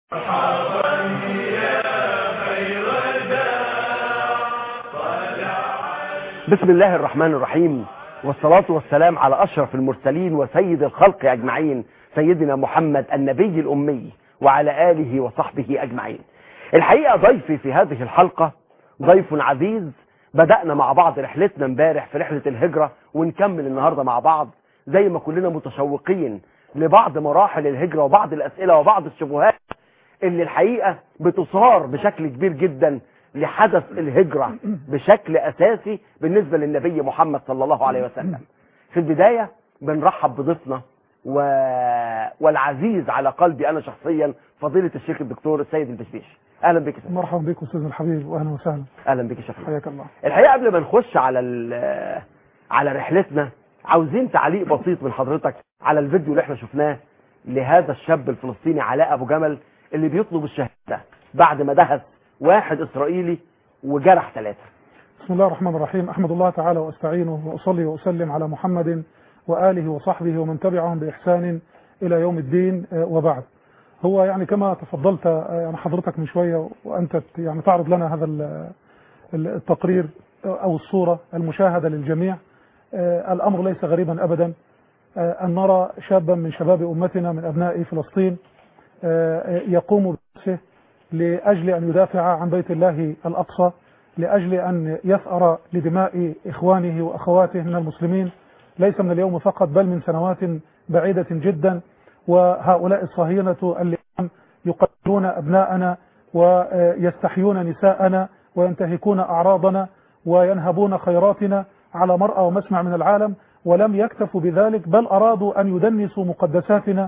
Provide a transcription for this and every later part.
بسم الله الرحمن الرحيم والصلاة والسلام على أشرف المرسلين وسيد الخلق أجمعين سيدنا محمد النبي الأمي وعلى آله وصحبه أجمعين الحقيقة ضيفي في هذه الحلقة ضيف عزيز بدأنا مع بعض رحلتنا امبارح في رحلة الهجرة ونكمل النهاردة مع بعض زي ما كلنا متشوقين لبعض مراحل الهجرة وبعض الأسئلة وبعض الشبهات اللي الحقيقة بتصار بشكل كبير جدا لحدث الهجرة بشكل أساسي بالنسبة للنبي محمد صلى الله عليه وسلم في البداية بنرحب بضيفنا و... والعزيز على قلبي أنا شخصيا فضيلة الشيخ الدكتور السيد البشبيش أهلا بك يا سيدي. مرحبا بك استاذ الحبيب واهلا وسهلا أهلا بك يا شيخ حياك الله الحقيقة قبل ما نخش على ال- على رحلتنا عاوزين تعليق بسيط من حضرتك على الفيديو اللي احنا شفناه لهذا الشاب الفلسطيني علاء أبو جمل اللي بيطلب الشهادة بعد ما دهس واحد إسرائيلي وجرح ثلاثة بسم الله الرحمن الرحيم احمد الله تعالى واستعينه واصلي واسلم على محمد واله وصحبه ومن تبعهم باحسان الى يوم الدين آه، وبعد هو يعني كما تفضلت آه، يعني حضرتك من شويه وانت ت- يعني تعرض لنا هذا ال- ال- التقرير آه، او الصوره المشاهده للجميع آه، الامر ليس غريبا ابدا آه، ان نرى شابا من شباب امتنا من ابناء فلسطين آه، يقوم بنفسه لأجل أن يدافع عن بيت الله الأقصى لأجل أن يثأر لدماء إخوانه وأخواته من المسلمين ليس من اليوم فقط بل من سنوات بعيدة جدا وهؤلاء الصهاينة اليوم يقتلون أبناءنا ويستحيون نساءنا وينتهكون أعراضنا وينهبون خيراتنا على مرأى ومسمع من العالم ولم يكتفوا بذلك بل أرادوا أن يدنسوا مقدساتنا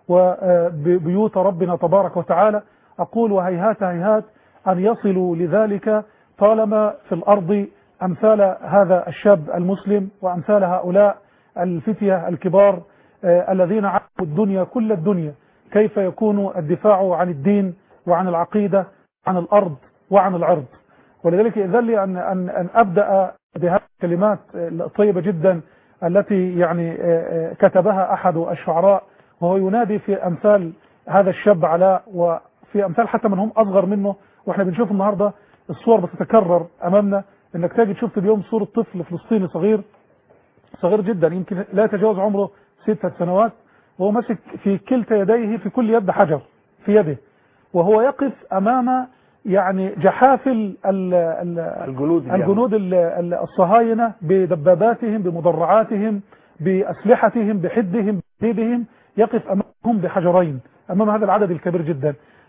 وبيوت ربنا تبارك وتعالى أقول وهيهات هيهات أن يصلوا لذلك طالما في الأرض أمثال هذا الشاب المسلم وأمثال هؤلاء الفتية الكبار آه، الذين عرفوا الدنيا كل الدنيا كيف يكون الدفاع عن الدين وعن العقيدة عن الأرض وعن العرض ولذلك إذن لي أن, أن, أن أبدأ بهذه الكلمات الطيبة جدا التي يعني آه، آه، كتبها أحد الشعراء وهو ينادي في أمثال هذا الشاب علاء وفي أمثال حتى من هم أصغر منه وإحنا بنشوف النهاردة الصور بتتكرر أمامنا إنك تجد شفت اليوم صورة طفل فلسطيني صغير صغير جدا يمكن لا يتجاوز عمره ستة سنوات وهو ماسك في كلتا يديه في كل يد حجر في يده وهو يقف أمام يعني جحافل ال ال الجنود اليهود. الجنود ال- ال- الصهاينة بدباباتهم بمدرعاتهم بأسلحتهم بحدهم بحديدهم يقف أمامهم بحجرين أمام هذا العدد الكبير جدا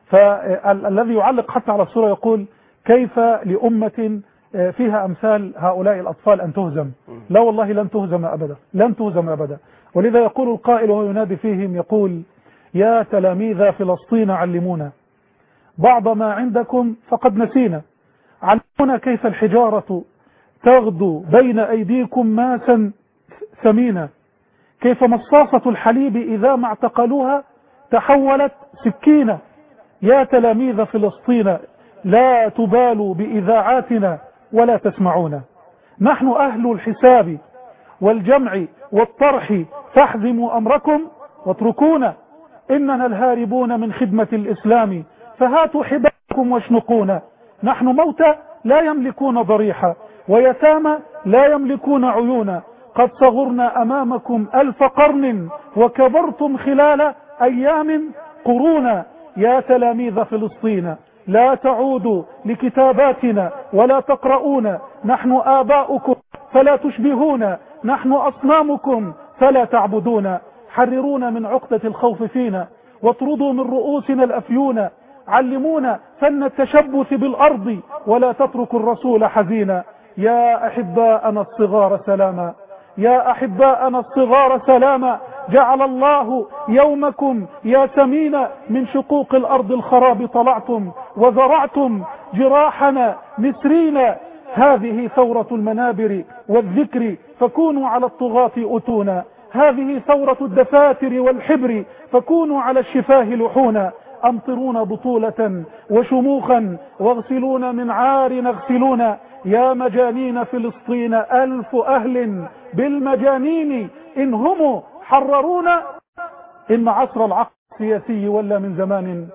فالذي يعلق حتى على الصورة يقول كيف لأمة آه، فيها أمثال هؤلاء الأطفال أن تهزم لا والله لن تهزم أبدا لن تهزم أبدا ولذا يقول القائل وهو ينادي فيهم يقول يا تلاميذ فلسطين علمونا بعض ما عندكم فقد نسينا علمونا كيف الحجارة تغدو بين أيديكم ماسا ثمينا كيف مصاصة الحليب إذا ما اعتقلوها تحولت سكينة يا تلاميذ فلسطين لا تبالوا بإذاعاتنا ولا تسمعونا نحن أهل الحساب والجمع والطرح فاحزموا أمركم واتركونا إننا الهاربون من خدمة الإسلام فهاتوا حبالكم واشنقونا نحن موتى لا يملكون ضريحا ويتامى لا يملكون عيونا قد صغرنا أمامكم ألف قرن وكبرتم خلال أيام قرونا يا تلاميذ فلسطين لا تعودوا لكتاباتنا ولا تقرؤون نحن آباؤكم فلا تشبهون نحن أصنامكم فلا تعبدون حررونا من عقدة الخوف فينا واطردوا من رؤوسنا الأفيون علمونا فن التشبث بالأرض ولا تتركوا الرسول حزينا يا أحباءنا الصغار سلاما يا أحباءنا الصغار سلاما جعل الله يومكم يا سمين من شقوق الأرض الخراب طلعتم وزرعتم جراحنا نسرينا هذه ثورة المنابر والذكر فكونوا على الطغاة أتونا هذه ثورة الدفاتر والحبر فكونوا على الشفاه لحونا أمطرونا بطولة وشموخا واغسلونا من عار نغسلونا يا مجانين فلسطين ألف أهل بالمجانين إن هم حررونا إن عصر العقل السياسي ولا من زمان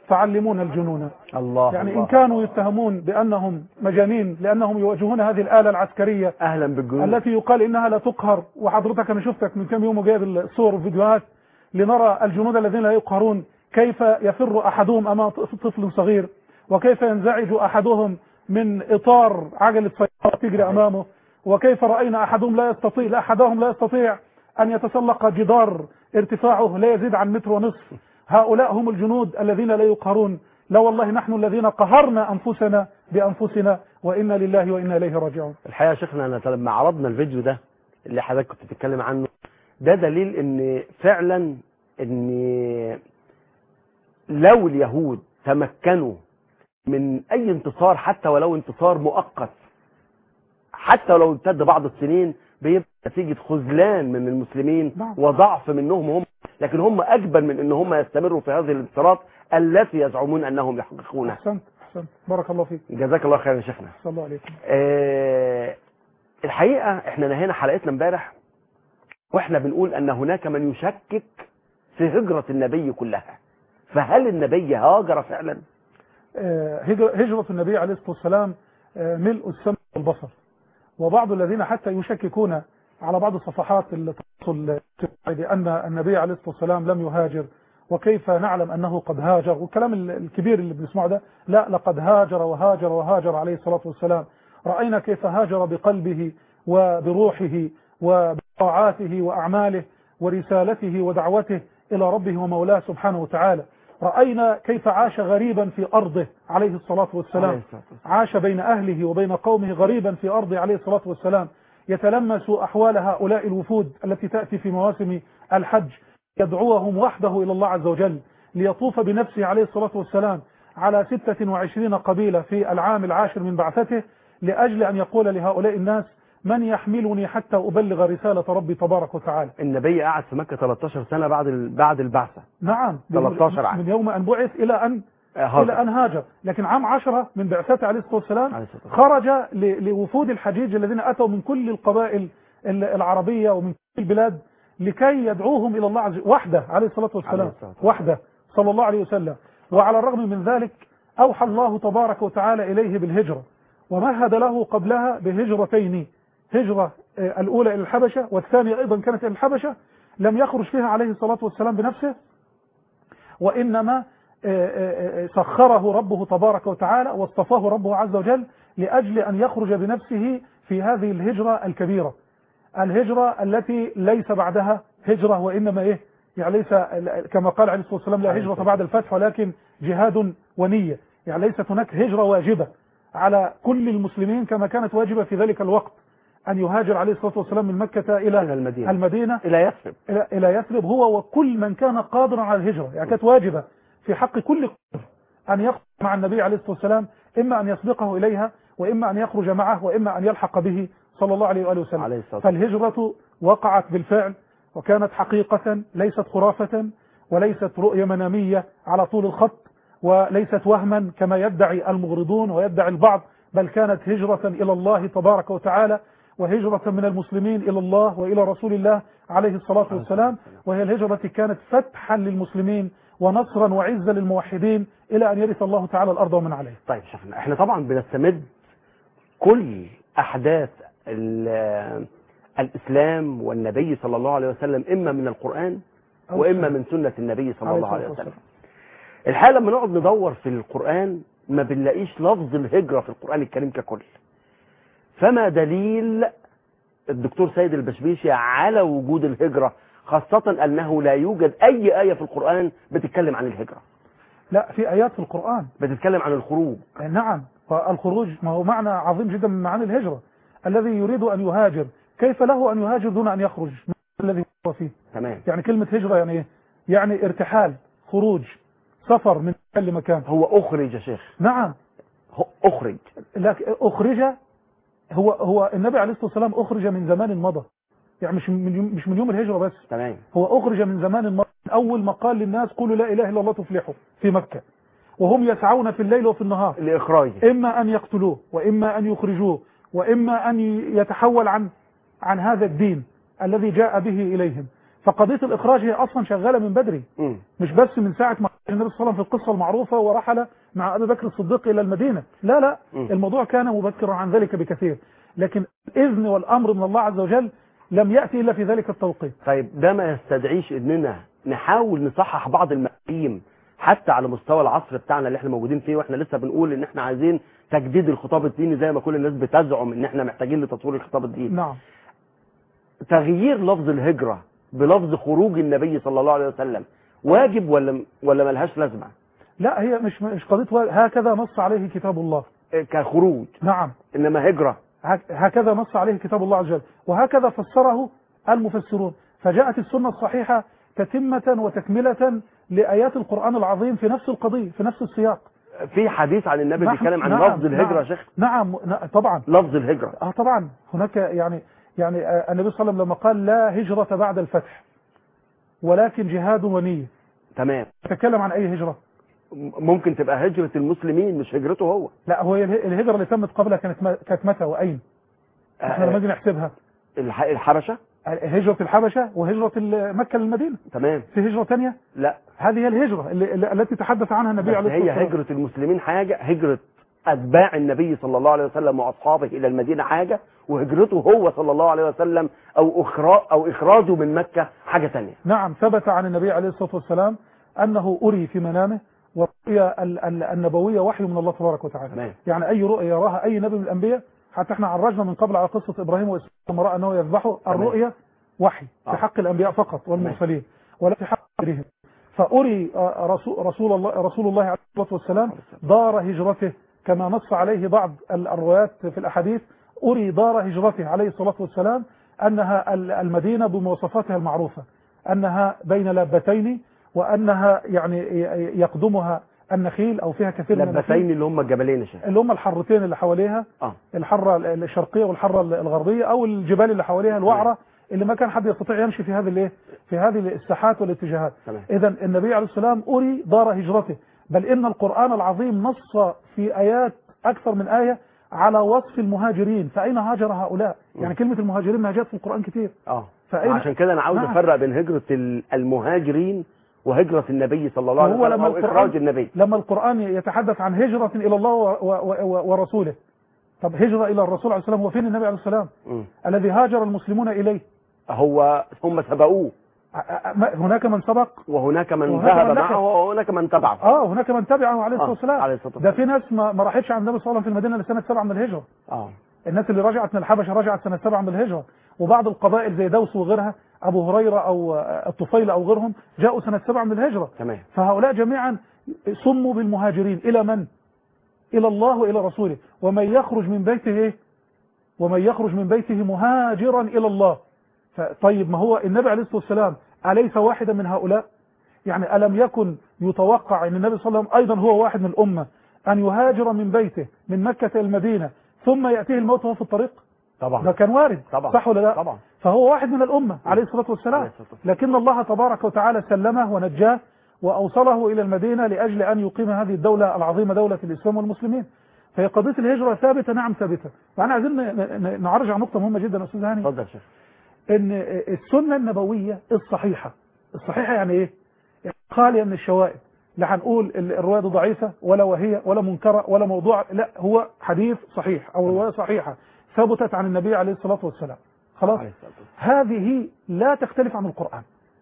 فعلمونا الجنون الله يعني الله. إن كانوا يتهمون بأنهم مجانين لأنهم يواجهون هذه الآلة العسكرية اهلا بالجنود التي يقال إنها لا تقهر وحضرتك أنا شفتك من كم يوم وجايب الصور والفيديوهات لنرى الجنود الذين لا يقهرون كيف يفر أحدهم أمام طفل صغير وكيف ينزعج أحدهم من إطار عجلة سيارة تجري أمامه وكيف رأينا أحدهم لا يستطيع لا أحدهم لا يستطيع أن يتسلق جدار ارتفاعه لا يزيد عن متر ونصف هؤلاء هم الجنود الذين لا يقهرون لا والله نحن الذين قهرنا أنفسنا بأنفسنا وإنا لله وإنا إليه راجعون الحقيقه يا شيخنا انا لما عرضنا الفيديو ده اللي حضرتك كنت بتتكلم عنه ده دليل ان فعلا ان لو اليهود تمكنوا من اي انتصار حتى ولو انتصار مؤقت حتى ولو امتد بعض السنين بيبقى نتيجة خذلان من المسلمين نعم. وضعف منهم هم لكن هم اجبل من ان هم يستمروا في هذه الانتصارات التي يزعمون انهم يحققونها أحسنت أحسنت بارك الله فيك جزاك الله خير يا شيخنا صلى الله عليكم آه، الحقيقة احنا نهينا حلقتنا امبارح واحنا بنقول ان هناك من يشكك في هجرة النبي كلها فهل النبي هاجر فعلا آه، هجر- هجرة النبي عليه الصلاة والسلام آه، ملء السمع والبصر وبعض الذين حتى يشككون على بعض صفحات التواصل الاجتماعي بأن النبي عليه الصلاة والسلام لم يهاجر وكيف نعلم أنه قد هاجر والكلام ال- الكبير اللي بنسمعه ده لا لقد هاجر وهاجر وهاجر عليه الصلاة والسلام رأينا كيف هاجر بقلبه وبروحه وبطاعاته وأعماله ورسالته ودعوته إلى ربه ومولاه سبحانه وتعالى رأينا كيف عاش غريبا في أرضه عليه الصلاة والسلام عليه الصلاة والسلام. عاش بين أهله وبين قومه غريبا في أرضه عليه الصلاة والسلام يتلمس أحوال هؤلاء الوفود التي تأتي في مواسم الحج يدعوهم وحده إلى الله عز وجل ليطوف بنفسه عليه الصلاة والسلام على 26 قبيلة في العام العاشر من بعثته لأجل أن يقول لهؤلاء الناس من يحملني حتى أبلغ رسالة ربي تبارك وتعالى النبي قعد في مكة 13 سنة بعد ال- بعد البعثة نعم 13 عام. من يوم أن بعث إلى أن آه، هاجر. إلى أن هاجر لكن عام عشرة من بعثته عليه الصلاة والسلام عليه الصلاة والسلام. خرج ل- لوفود الحجيج الذين أتوا من كل القبائل ال- العربية ومن كل البلاد لكي يدعوهم إلى الله عز وجل وحده عليه الصلاة والسلام عليه الصلاة والسلام. وحده صلى الله عليه وسلم وعلى الرغم من ذلك أوحى الله تبارك وتعالى إليه بالهجرة ومهد له قبلها بهجرتين هجرة آه، الأولى إلى الحبشة والثانية أيضا كانت إلى الحبشة لم يخرج فيها عليه الصلاة والسلام بنفسه وإنما آه، آه، آه، سخره ربه تبارك وتعالى واصطفاه ربه عز وجل لأجل أن يخرج بنفسه في هذه الهجرة الكبيرة الهجرة التي ليس بعدها هجرة وإنما إيه يعني ليس كما قال عليه الصلاة والسلام لا هجرة بعد الفتح ولكن جهاد ونية يعني ليست هناك هجرة واجبة على كل المسلمين كما كانت واجبة في ذلك الوقت أن يهاجر عليه الصلاة والسلام من مكة إلى إلى المدينة. المدينة إلى يثرب إلى إلى يثرب هو وكل من كان قادرا على الهجرة يعني كانت واجبة في حق كل قادر أن يخرج مع النبي عليه الصلاة والسلام إما أن يسبقه إليها وإما أن يخرج معه وإما أن يلحق به صلى الله عليه وآله وسلم عليه الصلاة والسلام. فالهجرة وقعت بالفعل وكانت حقيقة ليست خرافة وليست رؤية منامية على طول الخط وليست وهما كما يدعي المغرضون ويدعي البعض بل كانت هجرة إلى الله تبارك وتعالى وهجرة من المسلمين إلى الله وإلى رسول الله عليه الصلاة والسلام وهي الهجرة التي كانت فتحا للمسلمين ونصرا وعزا للموحدين إلى أن يرث الله تعالى الأرض ومن عليها طيب شفنا احنا طبعا بنستمد كل احداث ال- الاسلام والنبي صلى الله عليه وسلم اما من القران أو واما السنة. من سنه النبي صلى عليه الله عليه الصلاة وسلم الحقيقه لما نقعد ندور في القران ما بنلاقيش لفظ الهجره في القران الكريم ككل فما دليل الدكتور سيد البشبيشي على وجود الهجره خاصه انه لا يوجد اي ايه في القران بتتكلم عن الهجره لا في آيات في القرآن بتتكلم عن الخروج نعم فالخروج ما هو معنى عظيم جدا من معاني الهجرة الذي يريد أن يهاجر كيف له أن يهاجر دون أن يخرج من الذي هو فيه تمام يعني كلمة هجرة يعني إيه يعني ارتحال خروج سفر من مكان لمكان هو اخرج يا شيخ نعم هو اخرج لكن أخرج هو هو النبي عليه الصلاة والسلام أخرج من زمان مضى يعني مش من يوم مش من يوم الهجرة بس تمام هو أخرج من زمان مضى من أول ما قال للناس قولوا لا إله إلا الله تفلحوا في مكة وهم يسعون في الليل وفي النهار لاخراجه إما أن يقتلوه وإما أن يخرجوه وإما أن يتحول عن عن هذا الدين الذي جاء به إليهم فقضية الإخراج هي أصلا شغالة من بدري مم. مش بس من ساعة ما النبي صلى الله عليه وسلم في القصة المعروفة ورحل مع أبي بكر الصديق إلى المدينة لا لا م. الموضوع كان مبكرا عن ذلك بكثير لكن الإذن والأمر من الله عز وجل لم يأتي إلا في ذلك التوقيت طيب ده ما يستدعيش اننا نحاول نصحح بعض المفاهيم حتى على مستوى العصر بتاعنا اللي احنا موجودين فيه واحنا لسه بنقول ان احنا عايزين تجديد الخطاب الديني زي ما كل الناس بتزعم ان احنا محتاجين لتطوير الخطاب الديني نعم تغيير لفظ الهجرة بلفظ خروج النبي صلى الله عليه وسلم واجب ولا ولا ملهاش لازمة لا هي مش مش قضية وا- هكذا نص عليه كتاب الله إيه كخروج نعم انما هجرة هك- هكذا نص عليه كتاب الله عز وجل وهكذا فسره المفسرون فجاءت السنة الصحيحة تتمة وتكملة لآيات القرآن العظيم في نفس القضية في نفس السياق في حديث عن النبي نعم، بيتكلم عن نعم، لفظ الهجرة نعم، يا شيخ نعم ن- طبعا لفظ الهجرة اه طبعا هناك يعني يعني آه، النبي صلى الله عليه وسلم لما قال لا هجرة بعد الفتح ولكن جهاد ونية تمام تتكلم عن أي هجرة ممكن تبقى هجرة المسلمين مش هجرته هو لا هو اله- الهجرة اللي تمت قبلها كانت م- كانت متى وأين احنا لما آه، نيجي نحسبها الح- الحبشة هجرة الحبشة وهجرة ال- مكة للمدينة تمام في هجرة تانية لا هذه هي الهجرة اللي اللي- التي تحدث عنها النبي بس عليه الصلاة هي والسلام هجرة المسلمين حاجة هجرة أتباع النبي صلى الله عليه وسلم وأصحابه إلى المدينة حاجة وهجرته هو صلى الله عليه وسلم أو إخراج أو إخراجه من مكة حاجة تانية نعم ثبت عن النبي عليه الصلاة والسلام أنه أري في منامه والرؤيا ال- ال- النبوية وحي من الله تبارك وتعالى تمام. يعني أي رؤيا يراها أي نبي من الأنبياء حتى احنا عرجنا من قبل على قصة إبراهيم وإسماعيل لما رأى أنه يذبحه تمام. الرؤيا وحي آه. في حق الأنبياء فقط والمرسلين ولا في حق غيرهم فأري آه، رسول, رسول الله رسول الله عليه الصلاة والسلام دار هجرته كما نص عليه بعض ال- الروايات في الأحاديث أري دار هجرته عليه الصلاة والسلام أنها ال- المدينة بمواصفاتها المعروفة أنها بين لابتين وأنها يعني ي- يقدمها النخيل أو فيها كثير من النخيل لبتين اللي هم الجبلين يا شيخ اللي هم الحرتين اللي حواليها اه الحرة الشرقية والحرة الغربية أو الجبال اللي حواليها الوعرة اللي ما كان حد يستطيع يمشي في هذه الايه في هذه الساحات والاتجاهات تمام إذا النبي عليه السلام أري دار هجرته بل إن القرآن العظيم نص في آيات أكثر من آية على وصف المهاجرين فأين هاجر هؤلاء يعني كلمة المهاجرين ما جاءت في القرآن كتير اه فأين عشان كده أنا عاوز نعم. أفرق بين هجرة ال- المهاجرين وهجرة النبي صلى الله عليه وهو وسلم لما أو القرآن إخراج النبي لما القرآن يتحدث عن هجرة إلى الله و و و ورسوله طب هجرة إلى الرسول عليه السلام هو فين النبي عليه السلام مم. الذي هاجر المسلمون إليه هو هم سبقوه ع- ع- ما- هناك من سبق وهناك من وهناك ذهب من لحق. معه وهناك من تبعه اه هناك من تبعه عليه الصلاة آه، والسلام عليه الصلاة ده والسلام. في ناس ما ما راحتش عند النبي صلى الله عليه وسلم في المدينة لسنة سبعة من الهجرة اه الناس اللي رجعت من الحبشة رجعت سنة سبعة من الهجرة وبعض القبائل زي دوس وغيرها أبو هريرة أو آه، الطفيل أو غيرهم جاءوا سنة سبعة من الهجرة تمام فهؤلاء جميعا سموا بالمهاجرين إلى من؟ إلى الله وإلى رسوله ومن يخرج من بيته إيه؟ ومن يخرج من بيته مهاجرا إلى الله ف- طيب ما هو النبي عليه الصلاة والسلام أليس واحدا من هؤلاء يعني ألم يكن يتوقع أن النبي صلى الله عليه وسلم أيضا هو واحد من الأمة أن يهاجر من بيته من مكة إلى المدينة ثم يأتيه الموت وهو في الطريق ده طبعا كان وارد طبعا صح ولا لا طبعا فهو واحد من الأمة عليه الصلاة عليه والسلام الصلاة والسلام. لكن الله تبارك وتعالى سلمه ونجاه وأوصله إلى المدينة لأجل أن يقيم هذه الدولة العظيمة دولة الإسلام والمسلمين فهي قضية الهجرة ثابتة نعم ثابتة فأنا عايزين ن- ن- نعرج على نقطة مهمة جدا يا أستاذ هاني اتفضل يا شيخ ان السنة النبوية الصحيحة الصحيحة يعني ايه يعني خالية من الشوائب لا هنقول ال- الرواية دي ضعيفة ولا وهي ولا منكرة ولا موضوع لا هو حديث صحيح او رواية صحيحة ثبتت عن النبي عليه الصلاة والسلام خلاص عليه الصلاة والسلام. هذه لا تختلف عن القرآن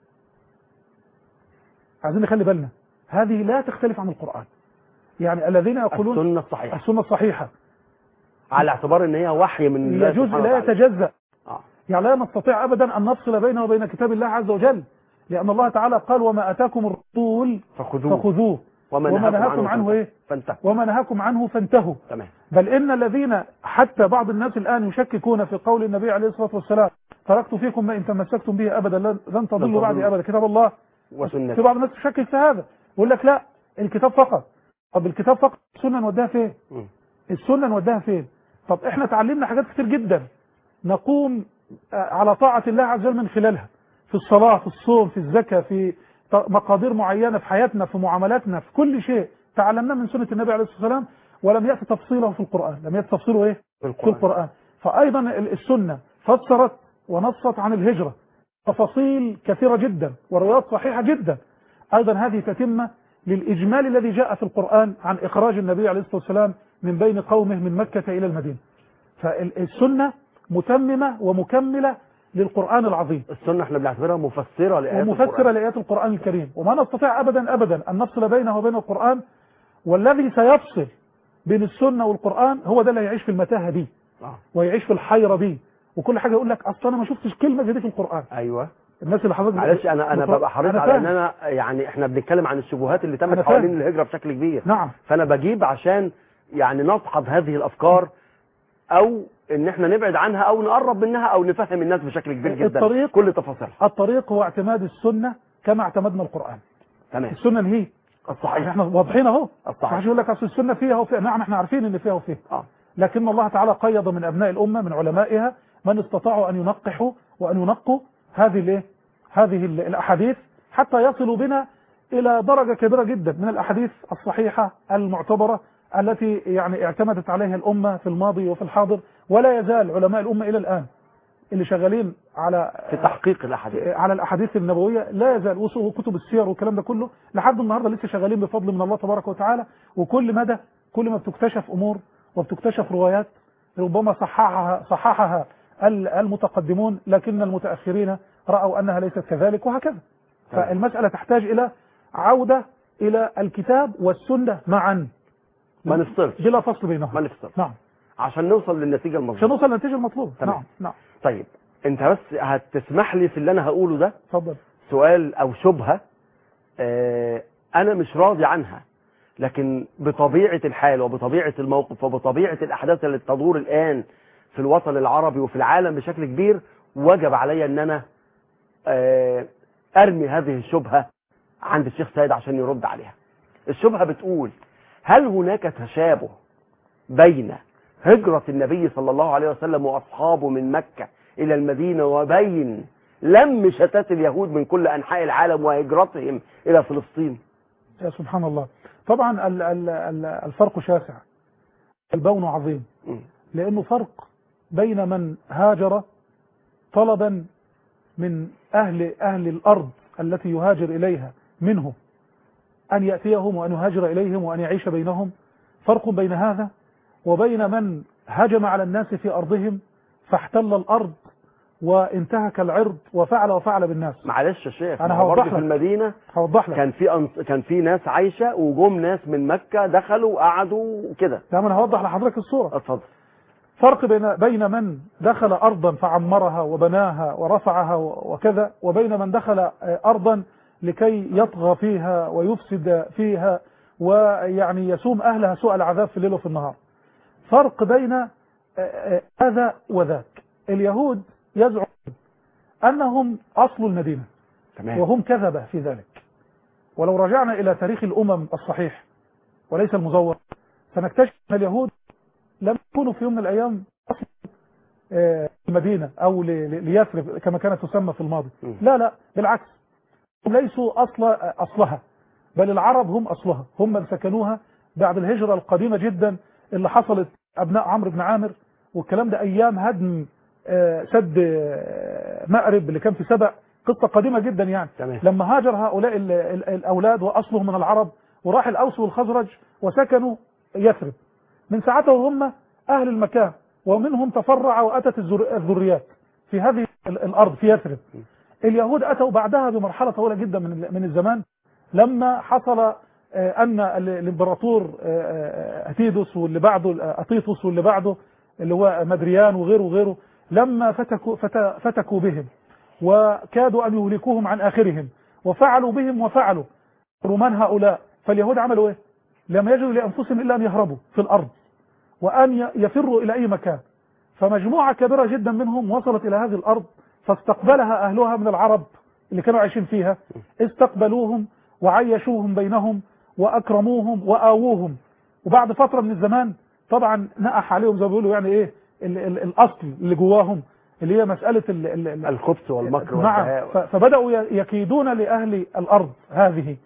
عايزين نخلي بالنا هذه لا تختلف عن القرآن يعني الذين يقولون السنة الصحيحة السنة الصحيحة على اعتبار ان هي وحي من الله يجوز سبحانه لا وتعالى. يتجزأ اه يعني لا نستطيع أبدا أن نفصل بينه وبين كتاب الله عز وجل لأن الله تعالى قال وما أتاكم الرسول فخذوه فخذوه وما وما نهاكم نهاكم عنه إيه فانتهوا وما نهاكم عنه فانتهوا تمام بل إن الذين حتى بعض الناس الآن يشككون في قول النبي عليه الصلاة والسلام تركت فيكم ما إن تمسكتم به أبدا لن لن تضلوا تضلوا. بعدي أبدا كتاب الله في وسنة بعض الناس تشكك في هذا يقول لك لا الكتاب فقط طب الكتاب فقط السنة نوديها فين مم. السنة نوديها فين طب احنا تعلمنا حاجات كتير جدا نقوم آه، على طاعة الله عز وجل من خلالها في الصلاة في الصوم في الزكاة في ط- مقادير معينة في حياتنا في معاملاتنا في كل شيء تعلمناه من سنة النبي عليه الصلاة والسلام ولم يأتي تفصيله في القرآن لم يأتي تفصيله ايه في في القرآن القرآن فأيضا ال- السنة فسرت ونصت عن الهجرة تفاصيل كثيرة جدا وروايات صحيحة جدا أيضا هذه تتمة للإجمال الذي جاء في القرآن عن إخراج النبي عليه الصلاة والسلام من بين قومه من مكة إلى المدينة فالسنة متممة ومكملة للقرآن العظيم السنة احنا بنعتبرها مفسرة لآيات ومفسرة القرآن. لآيات القرآن الكريم وما نستطيع أبدا أبدا أن نفصل بينه وبين القرآن والذي سيفصل بين السنة والقرآن هو ده اللي هيعيش في المتاهة دي آه. ويعيش في الحيرة دي وكل حاجة يقول لك أصل أنا ما شفتش كلمة زي دي في القرآن ايوه الناس اللي حضرتك معلش انا انا بتوع- ببقى حريص أنا على فاهم. ان انا يعني احنا بنتكلم عن الشبهات اللي أنا تمت فاهم. حوالين الهجرة بشكل كبير نعم فانا بجيب عشان يعني نصحب هذه الافكار او ان احنا نبعد عنها او نقرب منها او نفهم الناس بشكل كبير جدا الطريق- كل تفاصيلها الطريق هو اعتماد السنة كما اعتمدنا القرآن تمام السنة اللي هي الصحيح احنا واضحين اهو الصحيح. محدش يقول لك اصل السنة فيها وفيها نعم احنا عارفين ان فيها وفيها اه لكن الله تعالى قيض من ابناء الامه من علمائها من استطاعوا ان ينقحوا وان ينقوا هذه الايه هذه ال- الاحاديث حتى يصلوا بنا الى درجه كبيره جدا من الاحاديث الصحيحه المعتبره التي يعني اعتمدت عليها الامه في الماضي وفي الحاضر ولا يزال علماء الامه الى الان اللي شغالين على في تحقيق الاحاديث على الاحاديث النبويه لا يزال وصول كتب السير والكلام ده كله لحد النهارده لسه شغالين بفضل من الله تبارك وتعالى وكل مدى كل ما بتكتشف امور وبتكتشف روايات ربما صححها صححها ال- المتقدمون لكن المتاخرين راوا انها ليست كذلك وهكذا تمام. فالمساله تحتاج الى عوده الى الكتاب والسنه معا ما نفصلش بلا فصل ما بينهما نفصلش نعم عشان نوصل للنتيجة عشان المظبوطة نوصل للنتيجه المطلوبه تمام. نعم نعم طيب انت بس هتسمح لي في اللي انا هقوله ده اتفضل سؤال او شبهة آه انا مش راضي عنها لكن بطبيعة الحال وبطبيعة الموقف وبطبيعة الاحداث اللي تدور الان في الوطن العربي وفي العالم بشكل كبير وجب علي ان انا آه ارمي هذه الشبهة عند الشيخ سيد عشان يرد عليها الشبهة بتقول هل هناك تشابه بين هجرة النبي صلى الله عليه وسلم وأصحابه من مكة إلى المدينة وبين لم شتات اليهود من كل أنحاء العالم وهجرتهم إلى فلسطين يا سبحان الله طبعا ال- ال- ال- الفرق شاسع البون عظيم مم. لأنه فرق بين من هاجر طلبا من أهل أهل الأرض التي يهاجر إليها منهم أن يأتيهم وأن يهاجر إليهم وأن يعيش بينهم فرق بين هذا وبين من هجم على الناس في أرضهم فاحتل الأرض وانتهك العرض وفعل وفعل بالناس معلش يا شيخ أنا ما هو برضه هوضح في لك. المدينة هوضح لك كان في أنص... كان في ناس عايشة وجم ناس من مكة دخلوا وقعدوا وكده دائما هوضح لحضرتك الصورة اتفضل فرق بين بين من دخل أرضا فعمرها وبناها ورفعها وكذا وبين من دخل أرضا لكي يطغى فيها ويفسد فيها ويعني يسوم أهلها سوء العذاب في الليل وفي النهار فرق بين هذا وذاك اليهود يزعم أنهم أصل المدينة تمام وهم كذبة في ذلك ولو رجعنا إلى تاريخ الأمم الصحيح وليس المزور سنكتشف أن اليهود لم يكونوا في يوم من الأيام أصل آه، المدينة أو ل- ل- ليثرب كما كانت تسمى في الماضي م. لا لا بالعكس هم ليسوا أصل أصلها بل العرب هم أصلها هم من سكنوها بعد الهجرة القديمة جدا اللي حصلت أبناء عمرو بن عامر والكلام ده أيام هدم آه، سد آه، مأرب اللي كان في سبأ قصة قديمة جدا يعني تمام لما هاجر هؤلاء ال- ال- الأولاد وأصلهم من العرب وراح الأوس والخزرج وسكنوا يثرب من ساعته هم أهل المكان ومنهم تفرع وأتت الذر- الذريات في هذه ال- الأرض في يثرب اليهود أتوا بعدها بمرحلة طويلة جدا من ال- من الزمان لما حصل آه، أن ال- الإمبراطور آه، آه، أتيدوس واللي بعده آه، أطيطوس واللي بعده اللي هو مدريان وغيره وغيره لما فتكوا, فت- فتكوا بهم وكادوا أن يهلكوهم عن آخرهم وفعلوا بهم وفعلوا رومان هؤلاء فاليهود عملوا إيه لم يجدوا لأنفسهم إلا أن يهربوا في الأرض وأن ي- يفروا إلى أي مكان فمجموعة كبيرة جدا منهم وصلت إلى هذه الأرض فاستقبلها أهلها من العرب اللي كانوا عايشين فيها استقبلوهم وعيشوهم بينهم وأكرموهم وآووهم وبعد فترة من الزمان طبعا نقح عليهم زي ما بيقولوا يعني إيه ال ال الأصل اللي جواهم اللي هي مسألة ال ال ال الخبث والمكر نعم والدهاء ف- فبدأوا ي- يكيدون لأهل الأرض هذه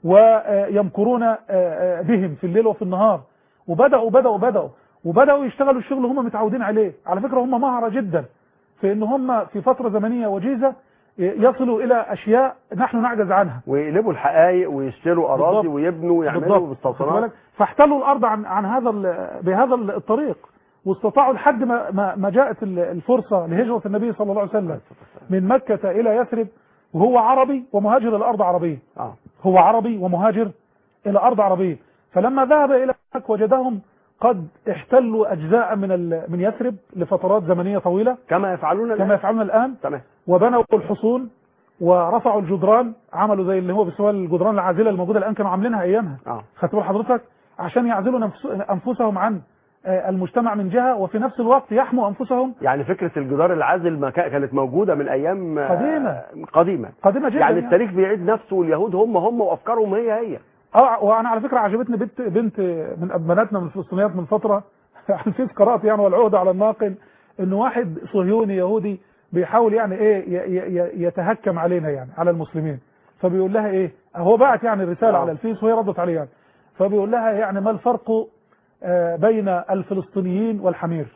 ويمكرون بهم في الليل وفي النهار وبدأوا بدأوا بدأوا وبدأوا يشتغلوا الشغل اللي هم متعودين عليه على فكرة هم مهرة جدا في ان هم في فترة زمنية وجيزة يصلوا الى اشياء نحن نعجز عنها ويقلبوا الحقائق ويشتروا اراضي بالضبط. ويبنوا ويعملوا بالضبط. واخد بالسلطنات بالك؟ فاحتلوا الارض عن عن هذا ال- بهذا ال- الطريق واستطاعوا لحد ما ما ما جاءت ال- الفرصه لهجره النبي صلى الله عليه وسلم من مكه الى يثرب وهو عربي ومهاجر الى ارض عربيه اه هو عربي ومهاجر الى ارض عربيه فلما ذهب الى هناك وجدهم قد احتلوا اجزاء من ال- من يثرب لفترات زمنيه طويله كما يفعلون الآن. كما يفعلون الان تمام وبنوا الحصون ورفعوا الجدران عملوا زي اللي هو بيسموها الجدران العازله الموجوده الان كانوا عاملينها ايامها اه خدت بال حضرتك عشان يعزلوا نفس انفسهم عن آه، المجتمع من جهه وفي نفس الوقت يحموا انفسهم يعني فكرة الجدار العازل ما كا- كانت موجودة من أيام آه، قديمة. قديمة قديمه جدا يعني التاريخ بيعيد نفسه واليهود هم هم وأفكارهم هي هي اه وانا على فكره عجبتني بنت بنت من بناتنا من الفلسطينيات من فتره على الفيس قرات يعني والعهد على الناقل ان واحد صهيوني يهودي بيحاول يعني ايه ي- ي- ي- يتهكم علينا يعني على المسلمين فبيقول لها ايه هو بعت يعني رساله آه. على الفيس وهي ردت عليه يعني فبيقول لها يعني ما الفرق آه، بين الفلسطينيين والحمير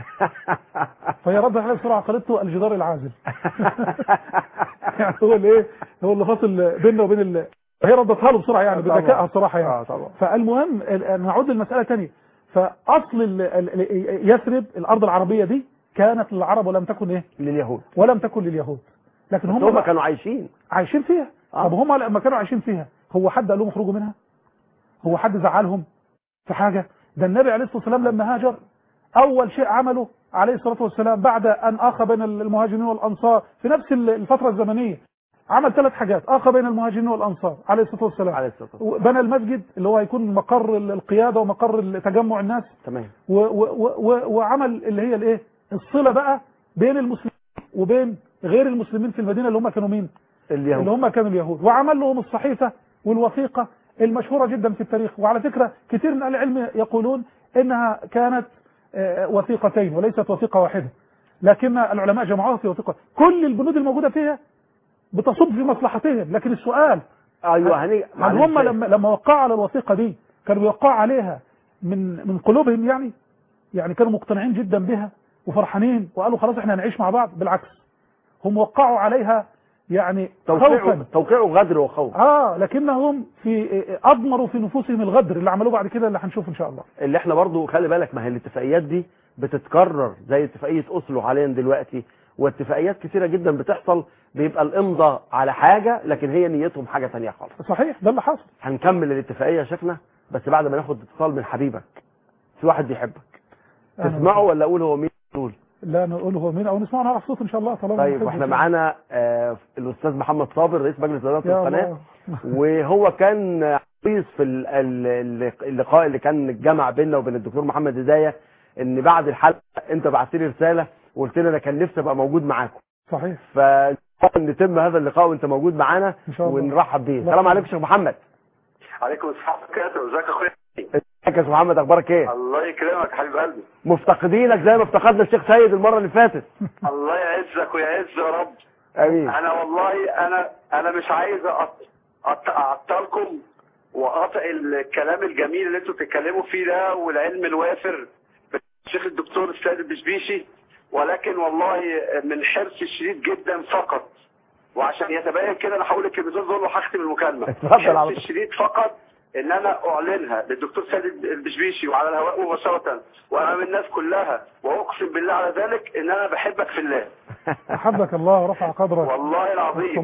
فهي ردت عليه بسرعه قالت له الجدار العازل يعني هو الايه هو اللي فاصل بيننا وبين ال... هي ردتها له بسرعه يعني طبعا. بذكائها بصراحه يعني اه طبعا فالمهم ال- نعود للمسألة تانية فأصل ال- ال- يثرب الأرض العربية دي كانت للعرب ولم تكن إيه لليهود ولم تكن لليهود لكن بس هم هم بقى كانوا عايشين عايشين فيها آه. طب هم لما كانوا عايشين فيها هو حد قال لهم اخرجوا منها هو حد زعلهم في حاجة ده النبي عليه الصلاة والسلام لما هاجر أول شيء عمله عليه الصلاة والسلام بعد أن أخى بين المهاجرين والأنصار في نفس الفترة الزمنية عمل ثلاث حاجات أخى بين المهاجرين والأنصار عليه الصلاة والسلام عليه الصلاة والسلام بنى المسجد اللي هو هيكون مقر القيادة ومقر تجمع الناس تمام و و و وعمل اللي هي الايه الصلة بقى بين المسلمين وبين غير المسلمين في المدينة اللي هم كانوا مين اللي اليهود هم كانوا اليهود وعمل لهم الصحيفة والوثيقة المشهورة جدا في التاريخ وعلى فكرة كثير من أهل العلم يقولون إنها كانت آه، وثيقتين وليست وثيقة واحدة لكن العلماء جمعوها في وثيقة كل البنود الموجودة فيها بتصب في مصلحتهم لكن السؤال ايوه هني هل هم لما لما وقعوا على الوثيقه دي كانوا بيوقعوا عليها من من قلوبهم يعني يعني كانوا مقتنعين جدا بها وفرحانين وقالوا خلاص احنا هنعيش مع بعض بالعكس هم وقعوا عليها يعني توقيعه خوفا توقيعه غدر وخوف اه لكنهم في اضمروا في نفوسهم الغدر اللي عملوه بعد كده اللي هنشوفه ان شاء الله اللي احنا برضو خلي بالك ما هي الاتفاقيات دي بتتكرر زي اتفاقية أسلو حاليا دلوقتي واتفاقيات كثيرة جدا بتحصل بيبقى الإمضاء على حاجة لكن هي نيتهم حاجة تانية خالص صحيح ده اللي حصل هنكمل الاتفاقية يا شيخنا بس بعد ما ناخد اتصال من حبيبك في واحد بيحبك أنا- تسمعه ولا أقول هو مين تقول لا نقول هو مين او نسمعه نعرف صوت ان شاء الله طالما طيب نحب واحنا الشيء. معانا آه الأستاذ محمد صابر رئيس مجلس إدارة يا القناة الله وهو كان حريص في ال- ال- اللقاء اللي كان الجمع بيننا وبين الدكتور محمد هداية ان بعد الحلقة انت بعت لي رسالة وقلت لي انا كان نفسي ابقى موجود معاكم صحيح فنتم هذا اللقاء وانت موجود معانا ان شاء الله ونرحب بيه الله السلام عليكم يا شيخ محمد عليكم السلام وبركاته ازيك يا اخويا ازيك يا شيخ محمد اخبارك ايه الله يكرمك حبيب قلبي مفتقدينك زي ما افتقدنا الشيخ سيد المرة اللي فاتت الله يعزك ويعز يا رب امين انا والله انا انا مش عايز أط- أط- اعطلكم واقطع الكلام الجميل اللي انتوا بتتكلموا فيه ده والعلم الوافر الشيخ الدكتور السيد البشبيشي ولكن والله من حرص الشديد جدا فقط وعشان يتبين كده انا هقول الكلمتين دول وهختم المكالمه اتفضل على حرص طول. الشديد فقط ان انا اعلنها للدكتور سيد البشبيشي وعلى الهواء مباشره وامام الناس كلها واقسم بالله على ذلك ان انا بحبك في الله احبك الله ورفع قدرك والله العظيم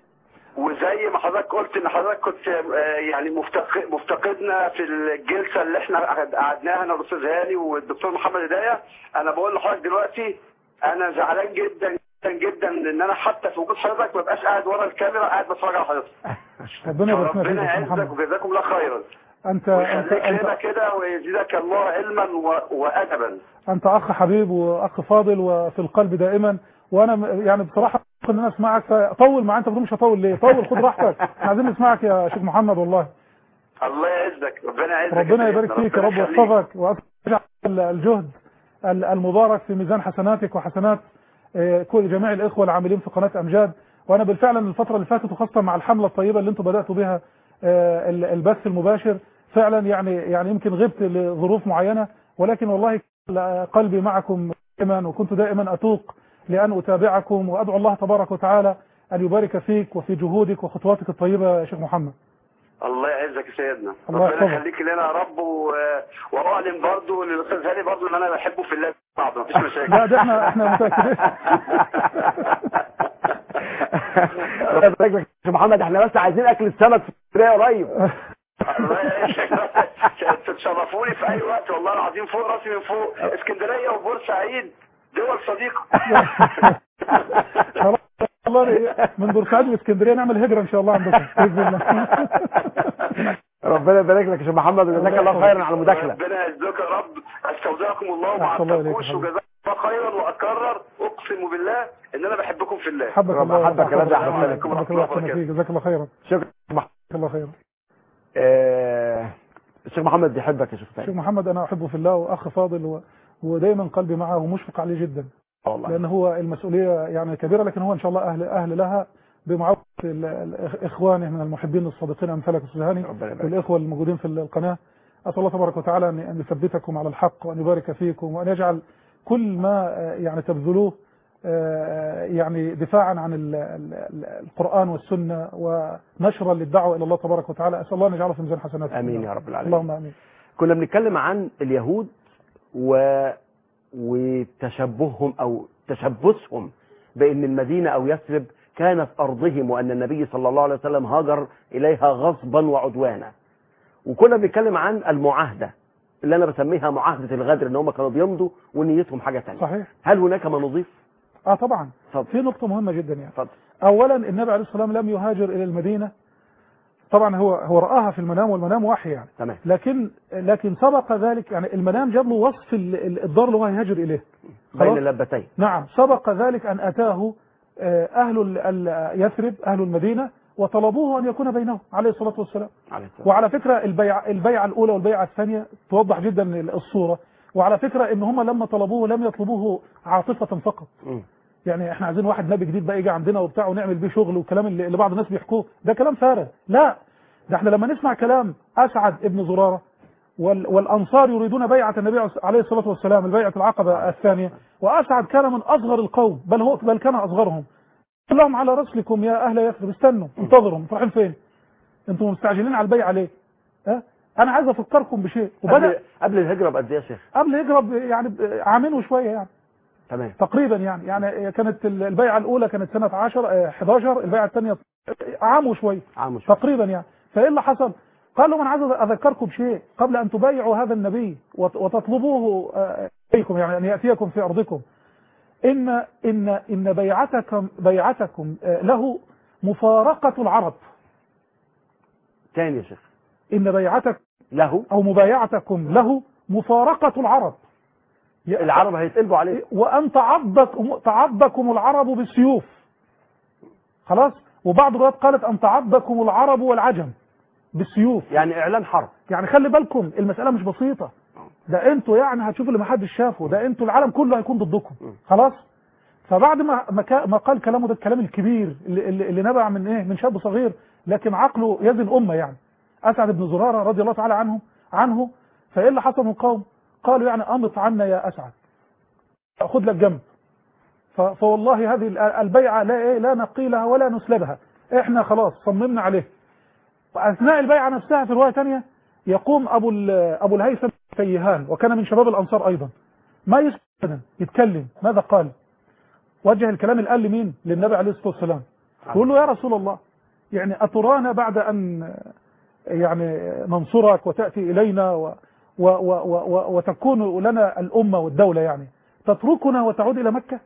وزي ما حضرتك قلت ان حضرتك كنت آه، يعني مفتق- مفتقدنا في الجلسه اللي احنا قعدناها انا والاستاذ هاني والدكتور محمد هدايه انا بقول لحضرتك دلوقتي انا زعلان جدا جدا جدا ان انا حتى في وجود حضرتك ما بقاش قاعد ورا الكاميرا قاعد بتفرج على حضرتك ربنا يبارك فيك ربنا يا شيخ يعزك محمد وجزاكم الله خيرا انت انت ويخليك لنا انت, كده ويزيدك الله علما و- وادبا انت اخ حبيب واخ فاضل وفي القلب دائما وانا م- يعني بصراحه ان انا اسمعك فطول معايا انت بتقول مش هطول ليه طول خد راحتك احنا عايزين نسمعك يا شيخ محمد والله الله يعزك ربنا يعزك ربنا يا يبارك سيدنا، فيك يا ربنا رب يخليك. ويحفظك ويجعل الجهد ال- المبارك في ميزان حسناتك وحسنات آه، كل جميع الاخوه العاملين في قناه امجاد وانا بالفعل الفتره اللي فاتت وخاصه مع الحمله الطيبه اللي انتم بداتوا بها آه، ال- البث المباشر فعلا يعني يعني يمكن غبت لظروف معينه ولكن والله قلبي معكم دائما وكنت دائما اتوق لان اتابعكم وادعو الله تبارك وتعالى أن يبارك فيك وفي جهودك وخطواتك الطيبة يا شيخ محمد الله يعزك يا سيدنا الله ربنا يحفظك. يخليك لنا يا رب و... واعلن برضه للاستاذ هاني برضه ان انا بحبه في الله بعض مفيش مشاكل لا ده احنا احنا متأكدين ربنا يبارك لك يا شيخ محمد احنا بس عايزين اكل السمك في اسكندريه قريب الله يعيشك تتشرفوني في اي وقت والله العظيم فوق راسي من فوق اسكندريه وبورسعيد دول صديقه خلاص والله من بورسعيد لاسكندريه نعمل هجره ان شاء الله عندكم باذن الله ربنا يبارك لك يا شيخ محمد وجزاك الله خيرا على المداخله ربنا يعزك يا رب استودعكم الله وما أحسن الله إليك عتبكوش يا حبيبي. وجزاكم الله خيرا واكرر اقسم بالله ان انا بحبكم في الله حبك ربنا الله حبك يا رب، حبك أحسن لكم. حبك الله أحسن فيك جزاك الله خيرا شكرا يا شيخ محمد. جزاك الله خيرا آه، الشيخ محمد بيحبك يا شيخ شيخ سيد محمد انا احبه في الله واخ فاضل و... ودايما قلبي معه ومشفق عليه جدا والله لان هو المسؤوليه يعني كبيره لكن هو ان شاء الله اهل اهل لها بمعاونه ال- ال- اخوانه من المحبين الصادقين امثالك استاذ هاني ربنا يبارك والاخوه الموجودين في القناه اسال الله تبارك وتعالى ان أن يثبتكم على الحق وان يبارك فيكم وان يجعل كل ما آه، يعني تبذلوه آه، يعني دفاعا عن ال- ال- ال- القران والسنه ونشرا للدعوه الى الله تبارك وتعالى اسال الله ان يجعله في ميزان حسناتكم امين يا رب العالمين اللهم امين كنا بنتكلم عن اليهود و وتشبههم او تشبثهم بان المدينه او يثرب كانت ارضهم وان النبي صلى الله عليه وسلم هاجر اليها غصبا وعدوانا وكنا بنتكلم عن المعاهده اللي انا بسميها معاهده الغدر ان هم كانوا بيمضوا ونيتهم حاجه ثانيه صحيح هل هناك ما نضيف اه طبعا اتفضل في نقطه مهمه جدا يعني اتفضل اولا النبي عليه الصلاه والسلام لم يهاجر الى المدينه طبعا هو هو راها في المنام والمنام وحي يعني تمام لكن لكن سبق ذلك يعني المنام جاب له وصف ال- ال- الدار اللي هو هيهاجر اليه بين خلاص؟ اللبتين نعم سبق ذلك ان اتاه آه، اهل ال- ال- يثرب اهل المدينه وطلبوه ان يكون بينهم عليه الصلاه والسلام عليه السلام وعلى فكره البيع البيعه الاولى والبيعه الثانيه توضح جدا الصوره وعلى فكره ان هم لما طلبوه لم يطلبوه عاطفه فقط مم. يعني احنا عايزين واحد نبي جديد بقى يجي عندنا وبتاع ونعمل بيه شغل والكلام اللي, اللي بعض الناس بيحكوه ده كلام فارغ لا ده احنا لما نسمع كلام اسعد ابن زراره وال والانصار يريدون بيعه النبي عليه الصلاه والسلام البيعه العقبه الثانيه واسعد كان من اصغر القوم بل هو بل كان اصغرهم قال لهم على رسلكم يا اهل يثرب استنوا انتظروا انتوا رايحين فين؟ انتوا مستعجلين على البيعه ليه؟ ها؟ انا عايز افكركم بشيء وبدا قبل قبل الهجره بقد ايه يا شيخ قبل هجره ب- يعني ب- عامين وشويه يعني تمام تقريبا يعني يعني كانت البيعه الاولى كانت سنه 10 آه، 11 البيعه الثانيه عام وشويه عام وشوية. تقريبا يعني فايه اللي حصل؟ قال لهم انا عايز اذكركم بشيء قبل ان تبايعوا هذا النبي وت- وتطلبوه آه، اليكم يعني ان ياتيكم في ارضكم ان ان ان بيعتكم بيعتكم آه، له مفارقه العرب تاني يا شيخ ان بيعتك له او مبايعتكم له مفارقه العرب يا- العرب هيتقلبوا عليه وأن تعضكم تعضكم العرب بالسيوف خلاص وبعض الروايات قالت أن تعضكم العرب والعجم بالسيوف يعني اعلان حرب يعني خلي بالكم المسألة مش بسيطة ده انتوا يعني هتشوفوا اللي محدش شافه ده انتوا العالم كله هيكون ضدكم خلاص فبعد ما ما كا- ما قال كلامه ده الكلام الكبير اللي, اللي اللي نبع من ايه من شاب صغير لكن عقله يزن امه يعني اسعد بن زراره رضي الله تعالى عنه عنه فايه اللي حصل من القوم قالوا يعني امط عنا يا اسعد خد لك جنب ف- فوالله هذه ال- البيعه لا ايه لا نقيلها ولا نسلبها احنا خلاص صممنا عليه واثناء البيعه نفسها في روايه ثانيه يقوم ابو ال- ابو الهيثم سيهان وكان من شباب الانصار ايضا ما يسكت أبداً، يتكلم ماذا قال وجه الكلام اللي قال لمين للنبي عليه الصلاه والسلام يقول له يا رسول الله يعني اترانا بعد ان يعني ننصرك وتاتي الينا و و و و و وتكون لنا الامه والدوله يعني تتركنا وتعود الى مكه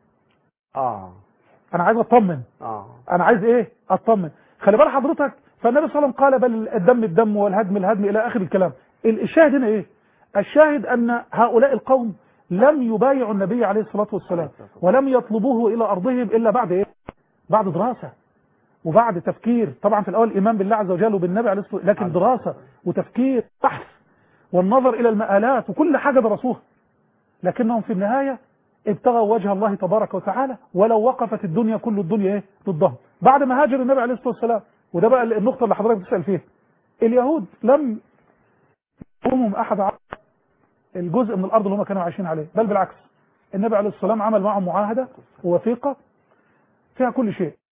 اه انا عايز اطمن اه انا عايز ايه اطمن خلي بال حضرتك فالنبي صلى الله عليه وسلم قال بل الدم الدم والهدم الهدم الى اخر الكلام ال- الشاهد هنا ايه الشاهد ان هؤلاء القوم لم يبايعوا النبي عليه الصلاه والسلام ولم يطلبوه الى ارضهم الا بعد ايه بعد دراسه وبعد تفكير طبعا في الاول الايمان بالله عز وجل وبالنبي عليه الصلاه والسلام لكن دراسه وتفكير بحث والنظر الى المآلات وكل حاجه درسوها لكنهم في النهايه ابتغوا وجه الله تبارك وتعالى ولو وقفت الدنيا كل الدنيا ايه ضدهم بعد ما هاجر النبي عليه الصلاه والسلام وده بقى النقطه اللي حضرتك بتسال فيها اليهود لم يقومهم احد على الجزء من الارض اللي هم كانوا عايشين عليه بل بالعكس النبي عليه الصلاه والسلام عمل معهم معاهده ووثيقه فيها كل شيء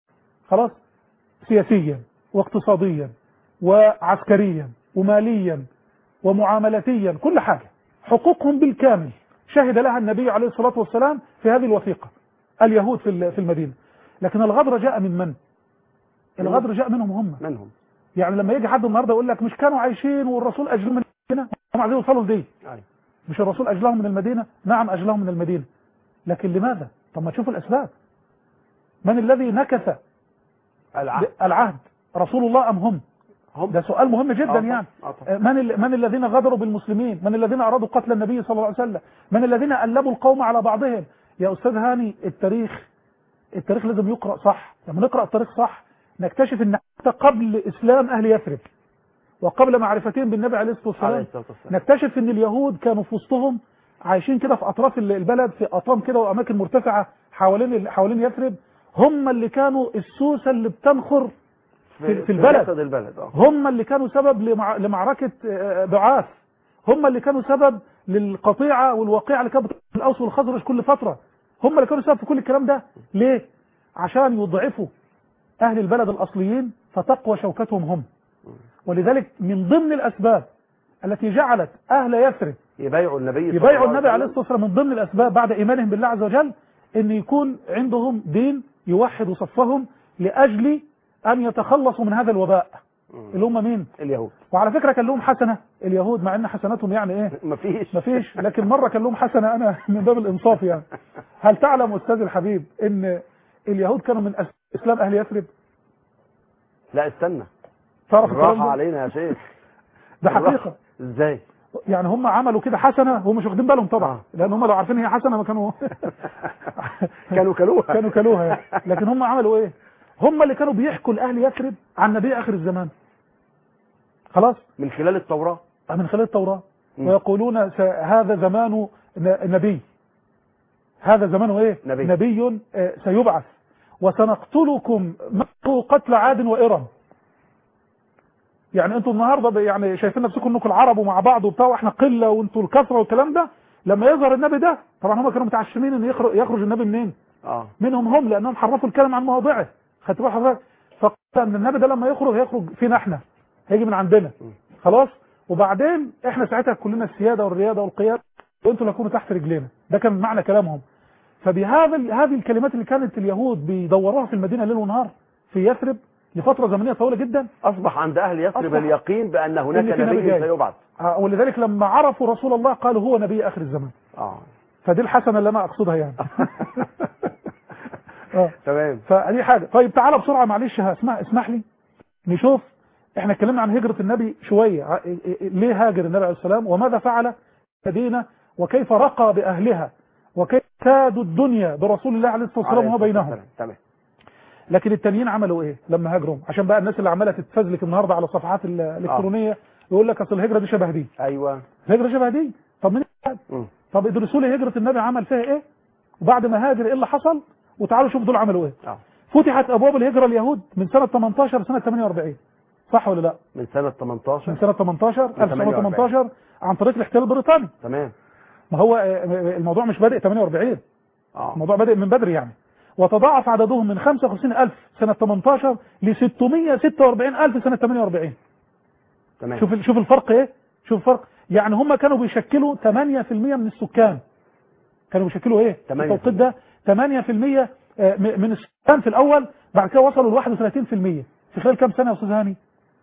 خلاص سياسيا واقتصاديا وعسكريا وماليا ومعاملاتيا كل حاجة حقوقهم بالكامل شهد لها النبي عليه الصلاة والسلام في هذه الوثيقة اليهود في ال- في المدينة لكن الغدر جاء من من الغدر جاء منهم هم منهم يعني لما يجي حد النهارده يقول لك مش كانوا عايشين والرسول اجلهم من المدينه هم عايزين يوصلوا لدي أيوة. مش الرسول اجلهم من المدينه نعم اجلهم من المدينه لكن لماذا طب ما تشوف الاسباب من الذي نكث العهد العهد رسول الله ام هم هم ده سؤال مهم آه جدا طبعا. يعني آه طبعا. من ال- من الذين غدروا بالمسلمين من الذين ارادوا قتل النبي صلى الله عليه وسلم من الذين قلبوا القوم على بعضهم يا استاذ هاني التاريخ التاريخ لازم يقرا صح لما نقرا التاريخ صح نكتشف ان حتى قبل اسلام اهل يثرب وقبل معرفتهم بالنبي عليه الصلاه عليه والسلام الصلاة والسلام نكتشف ان اليهود كانوا في وسطهم عايشين كده في اطراف ال- البلد في اطام كده واماكن مرتفعه حوالين حوالين يثرب هم اللي كانوا السوسه اللي بتنخر في- في البلد. جسد البلد اه هم اللي كانوا سبب لمع... لمعركة آه، بعاث هم اللي كانوا سبب للقطيعة والوقيعة اللي كانت بتحصل في الأوس والخزرج كل فترة هم اللي كانوا سبب في كل الكلام ده ليه؟ عشان يضعفوا أهل البلد الأصليين فتقوى شوكتهم هم ولذلك من ضمن الأسباب التي جعلت أهل يثرب يبايعوا النبي صلى يبايعوا الله النبي عليه وسلم. الصلاة والسلام من ضمن الأسباب بعد إيمانهم بالله عز وجل أن يكون عندهم دين يوحد صفهم لأجل أن يتخلصوا من هذا الوباء اللي هم مين؟ اليهود وعلى فكرة كان لهم حسنة اليهود مع ان حسناتهم يعني ايه مفيش مفيش لكن مرة كان لهم حسنة انا من باب الانصاف يعني هل تعلم استاذ الحبيب ان اليهود كانوا من أس- اسلام اهل يثرب لا استنى تعرف الكلام راح ده علينا يا شيخ ده بالراحة. حقيقة ازاي يعني هم عملوا كده حسنة هم مش واخدين بالهم طبعا آه. لان هم لو عارفين هي حسنة ما كانوا كانوا كلوها كانوا كلوها يعني. لكن هم عملوا ايه هم اللي كانوا بيحكوا لاهل يثرب عن نبي اخر الزمان خلاص من خلال التوراة من خلال التوراة مم. ويقولون س- هذا زمان ن- نبي هذا زمان ايه نبي. نبي آه، سيبعث وسنقتلكم معه قتل عاد وإرم يعني انتوا النهارده ب- يعني شايفين نفسكم انكم العرب ومع بعض وبتاع واحنا قله وانتوا الكثره والكلام ده لما يظهر النبي ده طبعا هم كانوا متعشمين ان يخرج, يخرج النبي منين اه منهم هم لانهم حرفوا الكلام عن مواضعه خدت بال حضرتك فقال ان النبي ده لما يخرج هيخرج فينا احنا هيجي من عندنا خلاص وبعدين احنا ساعتها كلنا السياده والرياده والقياده وانتوا اللي هتكونوا تحت رجلينا ده كان معنى كلامهم فبهذا ال- هذه الكلمات اللي كانت اليهود بيدوروها في المدينه ليل ونهار في يثرب لفتره زمنيه طويله جدا اصبح عند اهل يثرب أصبح اليقين بان هناك إن في نبي نبي جاي. سيبعث آه، ولذلك لما عرفوا رسول الله قالوا هو نبي اخر الزمان اه فدي الحسنه اللي انا اقصدها يعني اه تمام فدي حاجه طيب تعالى بسرعه معلش اسمح اسمح لي نشوف احنا اتكلمنا عن هجره النبي شويه ع- ليه هاجر النبي عليه السلام وماذا فعل المدينه وكيف رقى باهلها وكيف كادوا الدنيا برسول الله عليه الصلاه والسلام عليه وهو الصلاة بينهم والسلام. تمام لكن التانيين عملوا ايه لما هاجروا عشان بقى الناس اللي عماله تتفزلك النهارده على الصفحات ال- الالكترونيه يقول لك اصل الهجره دي شبه دي ايوه الهجره شبه دي طب مين قال؟ مم. طب ادرسوا لي هجره النبي عمل فيها ايه وبعد ما هاجر ايه اللي حصل وتعالوا شوفوا دول عملوا ايه اه فتحت ابواب الهجره اليهود من سنه 18 لسنه 48 صح ولا لا من سنة من 18 سنه 18 1918 عن طريق الاحتلال البريطاني تمام ما هو آه، الموضوع مش بادئ 48 اه الموضوع بادئ من بدري يعني وتضاعف عددهم من 55000 سنه 18 ل 646000 سنه 48 تمام شوف شوف الفرق ايه شوف الفرق يعني هم كانوا بيشكلوا 8% من السكان كانوا بيشكلوا ايه 8%. في التوقيت ده 8% آه، م- من السكان في الاول بعد كده وصلوا ل 31% في خلال كام سنه يا استاذ هاني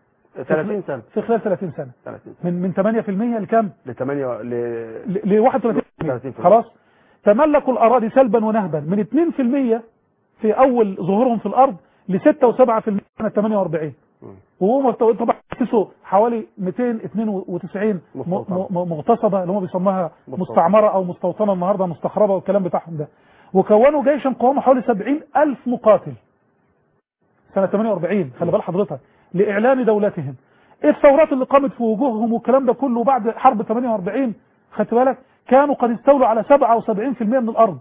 30 سنة في خلال 30 سنه 30 سنة من من 8% لكام ل 8 ل ل 31 30%. خلاص تملكوا الاراضي سلبا ونهبا من 2% في اول ظهورهم في الارض ل 6 و7% سنه 48 مم. وهم طبعا اسسوا حوالي 292 م- مستوطنة. م- مغتصبه اللي هم بيسموها مستوطنة. مستعمره او مستوطنه النهارده مستخربه والكلام بتاعهم ده وكونوا جيشا قوامه حوالي 70 الف مقاتل سنه 48 خلي بال حضرتك لاعلان دولتهم ايه الثورات اللي قامت في وجوههم والكلام ده كله بعد حرب 48 خدت بالك كانوا قد استولوا على 77% من الارض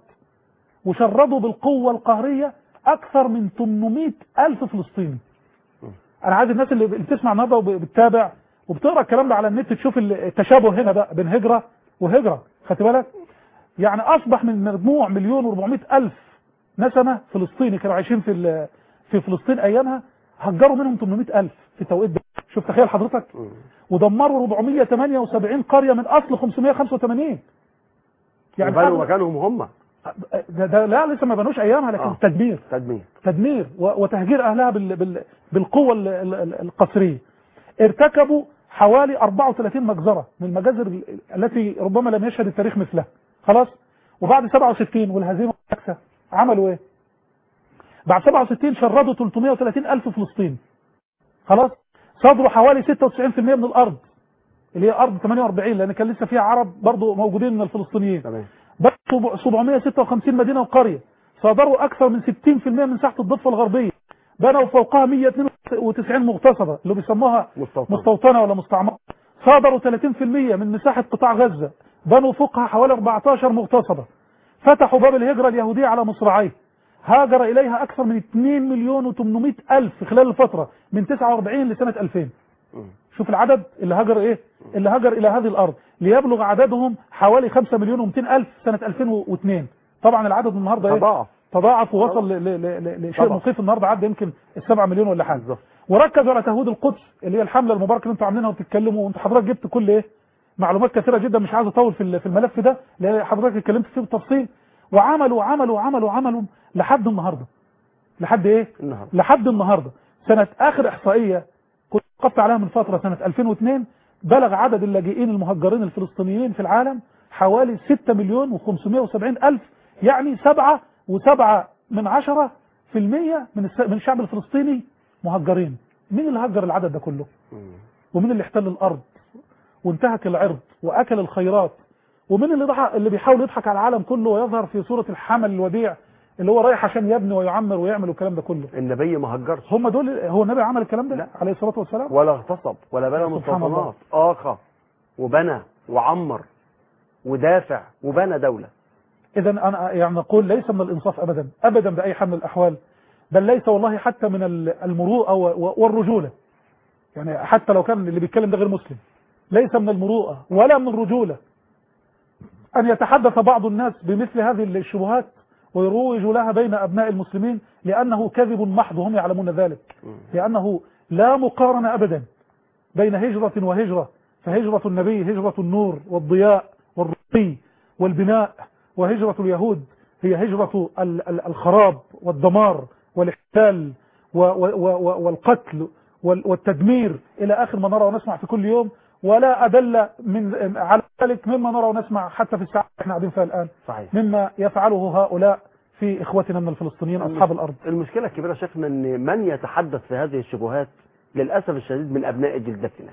وشردوا بالقوه القهريه اكثر من 800 الف فلسطيني انا عايز الناس اللي بتسمع النهارده وبتتابع وبتقرا الكلام ده على النت تشوف التشابه هنا بقى بين هجره وهجره خدت بالك يعني اصبح من مجموع مليون و400 الف نسمه فلسطيني كانوا عايشين في ال- في فلسطين ايامها هجروا منهم 800 الف في التوقيت ده شوف تخيل حضرتك مم. ودمروا 478 قريه من اصل 585 يعني حاجة- مكانهم هم ده, ده لا لسه ما بنوش ايامها لكن آه. تدمير تدمير تدمير و- وتهجير اهلها بال بال بالقوه ال- ال- ال- القسريه ارتكبوا حوالي 34 مجزره من المجازر ال- التي ربما لم يشهد التاريخ مثلها خلاص وبعد 67 والهزيمه والعكسه عملوا ايه بعد 67 شردوا 330 الف فلسطيني خلاص صادروا حوالي 96% من الارض اللي هي ارض 48 لان كان لسه فيها عرب برضو موجودين من الفلسطينيين تمام بس 756 مدينة وقرية صادروا أكثر من 60% من مساحة الضفة الغربية بنوا فوقها 192 مغتصبة اللي بيسموها مستوطن مستوطنة ولا مستعمرة صادروا 30% من مساحة قطاع غزة بنوا فوقها حوالي 14 مغتصبة فتحوا باب الهجرة اليهودية على مصراعيه هاجر إليها أكثر من 2 مليون و800 ألف في خلال الفترة من 49 لسنة 2000 مم. شوف العدد اللي هاجر ايه اللي هاجر الى هذه الارض ليبلغ عددهم حوالي 5 مليون و200 الف سنة 2002 طبعا العدد النهارده ايه تضاعف تضاعف ووصل ل- ل- ل- لشيء طبعا. مخيف النهارده عدى يمكن السبعة مليون ولا حاجه بالظبط وركزوا على تهويد القدس اللي هي الحمله المباركه اللي انتوا عاملينها وبتتكلموا وانت حضرتك جبت كل ايه معلومات كثيره جدا مش عايز اطول في ال- في الملف ده لان حضرتك اتكلمت فيه بالتفصيل وعملوا عملوا عملوا عملوا لحد النهارده لحد ايه النهارده لحد النهارده سنه اخر احصائيه كنت وقفت عليها من فتره سنه 2002 بلغ عدد اللاجئين المهجرين الفلسطينيين في العالم حوالي 6 مليون و570 الف يعني 7 و7 من 10 في المية من الس- من الشعب الفلسطيني مهجرين مين اللي هجر العدد ده كله مم. ومين اللي احتل الارض وانتهك العرض واكل الخيرات ومين اللي ضحك اللي بيحاول يضحك على العالم كله ويظهر في صوره الحمل الوديع اللي هو رايح عشان يبني ويعمر ويعمل الكلام ده كله النبي ما هجرش هم دول هو النبي عمل الكلام ده لا. عليه الصلاه والسلام ولا اغتصب ولا بنى سبحان الله. مستوطنات آخى وبنى وعمر ودافع وبنى دولة اذا انا يعني نقول ليس من الانصاف ابدا ابدا باي حال من الاحوال بل ليس والله حتى من ال- المروءه و- و- والرجوله يعني حتى لو كان اللي بيتكلم ده غير مسلم ليس من المروءه ولا من الرجوله ان يتحدث بعض الناس بمثل هذه الشبهات ويروج لها بين ابناء المسلمين لانه كذب محض هم يعلمون ذلك لانه لا مقارنه ابدا بين هجره وهجره فهجره النبي هجره النور والضياء والرقي والبناء وهجرة اليهود هي هجرة ال- ال- الخراب والدمار والاحتلال و- و- و- والقتل وال- والتدمير إلى آخر ما نرى ونسمع في كل يوم ولا أدل من على ذلك مما نرى ونسمع حتى في الساعة اللي احنا قاعدين فيها الآن صحيح مما يفعله هؤلاء في إخوتنا من الفلسطينيين أصحاب الأرض المشكلة الكبيرة شيخنا ان من يتحدث في هذه الشبهات للأسف الشديد من أبناء جلدتنا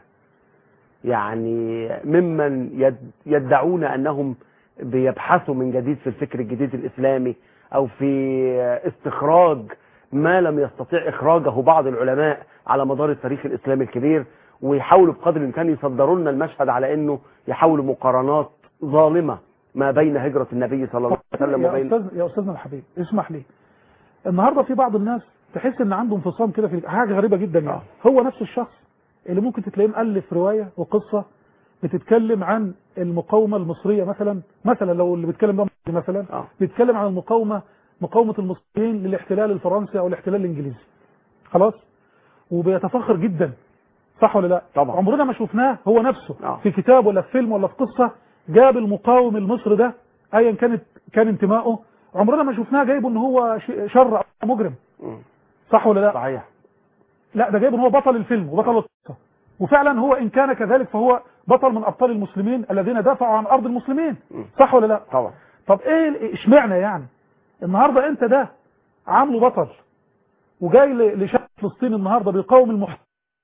يعني ممن يد- يدعون أنهم بيبحثوا من جديد في الفكر الجديد الإسلامي أو في استخراج ما لم يستطيع إخراجه بعض العلماء على مدار التاريخ الإسلامي الكبير ويحاولوا بقدر الإمكان يصدروا لنا المشهد على أنه يحاولوا مقارنات ظالمة ما بين هجرة النبي صلى الله عليه وسلم يا وبين أستاذ يا أستاذنا الحبيب اسمح لي النهاردة في بعض الناس تحس ان عنده انفصام كده في حاجة غريبة جدا يعني آه. هو نفس الشخص اللي ممكن تلاقيه مؤلف رواية وقصة بتتكلم عن المقاومة المصرية مثلا مثلا لو اللي بيتكلم ده مصري مثلا آه. بيتكلم عن المقاومة مقاومة المصريين للاحتلال الفرنسي او الاحتلال الانجليزي خلاص وبيتفخر جدا صح ولا لا طبعا. عمرنا ما شفناه هو نفسه آه. في كتاب ولا في فيلم ولا في قصة جاب المقاوم المصري ده ايا كانت كان انتمائه عمرنا ما شفناه جايبه ان هو ش- شر او مجرم مم. صح ولا لا صحيح لا ده جايبه ان هو بطل الفيلم وبطل القصة وفعلا هو ان كان كذلك فهو بطل من ابطال المسلمين الذين دافعوا عن ارض المسلمين مم. صح ولا لا طبعا طب ايه ال- اشمعنى يعني النهارده انت ده عامله بطل وجاي ل- لشعب فلسطين النهارده بيقاوم المحتل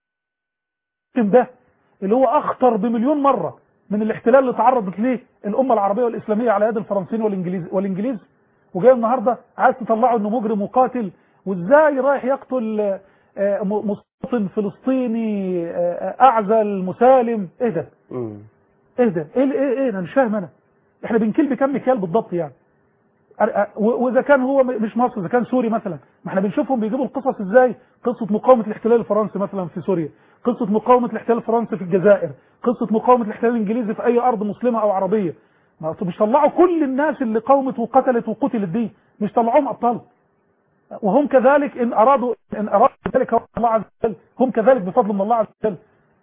ده اللي هو اخطر بمليون مره من الاحتلال اللي تعرضت ليه الامه العربيه والاسلاميه على يد الفرنسيين والانجليز والانجليز وجاي النهارده عايز تطلعه انه مجرم وقاتل وازاي رايح يقتل آه، م- مستوطن فلسطيني آه، اعزل مسالم ايه ده مم. ايه ده ايه ايه ايه انا مش فاهم انا احنا بنكيل بكم مكيال بالضبط يعني أر- أ- و- واذا كان هو م- مش مصر اذا كان سوري مثلا ما احنا بنشوفهم بيجيبوا القصص ازاي قصه مقاومه الاحتلال الفرنسي مثلا في سوريا قصه مقاومه الاحتلال الفرنسي في الجزائر قصه مقاومه الاحتلال الانجليزي في اي ارض مسلمه او عربيه ما أصل مش طلعوا كل الناس اللي قاومت وقتلت وقتلت دي مش طلعوهم ابطال وهم كذلك إن أرادوا إن أرادوا ذلك الله عز وجل هم كذلك بفضل من الله عز وجل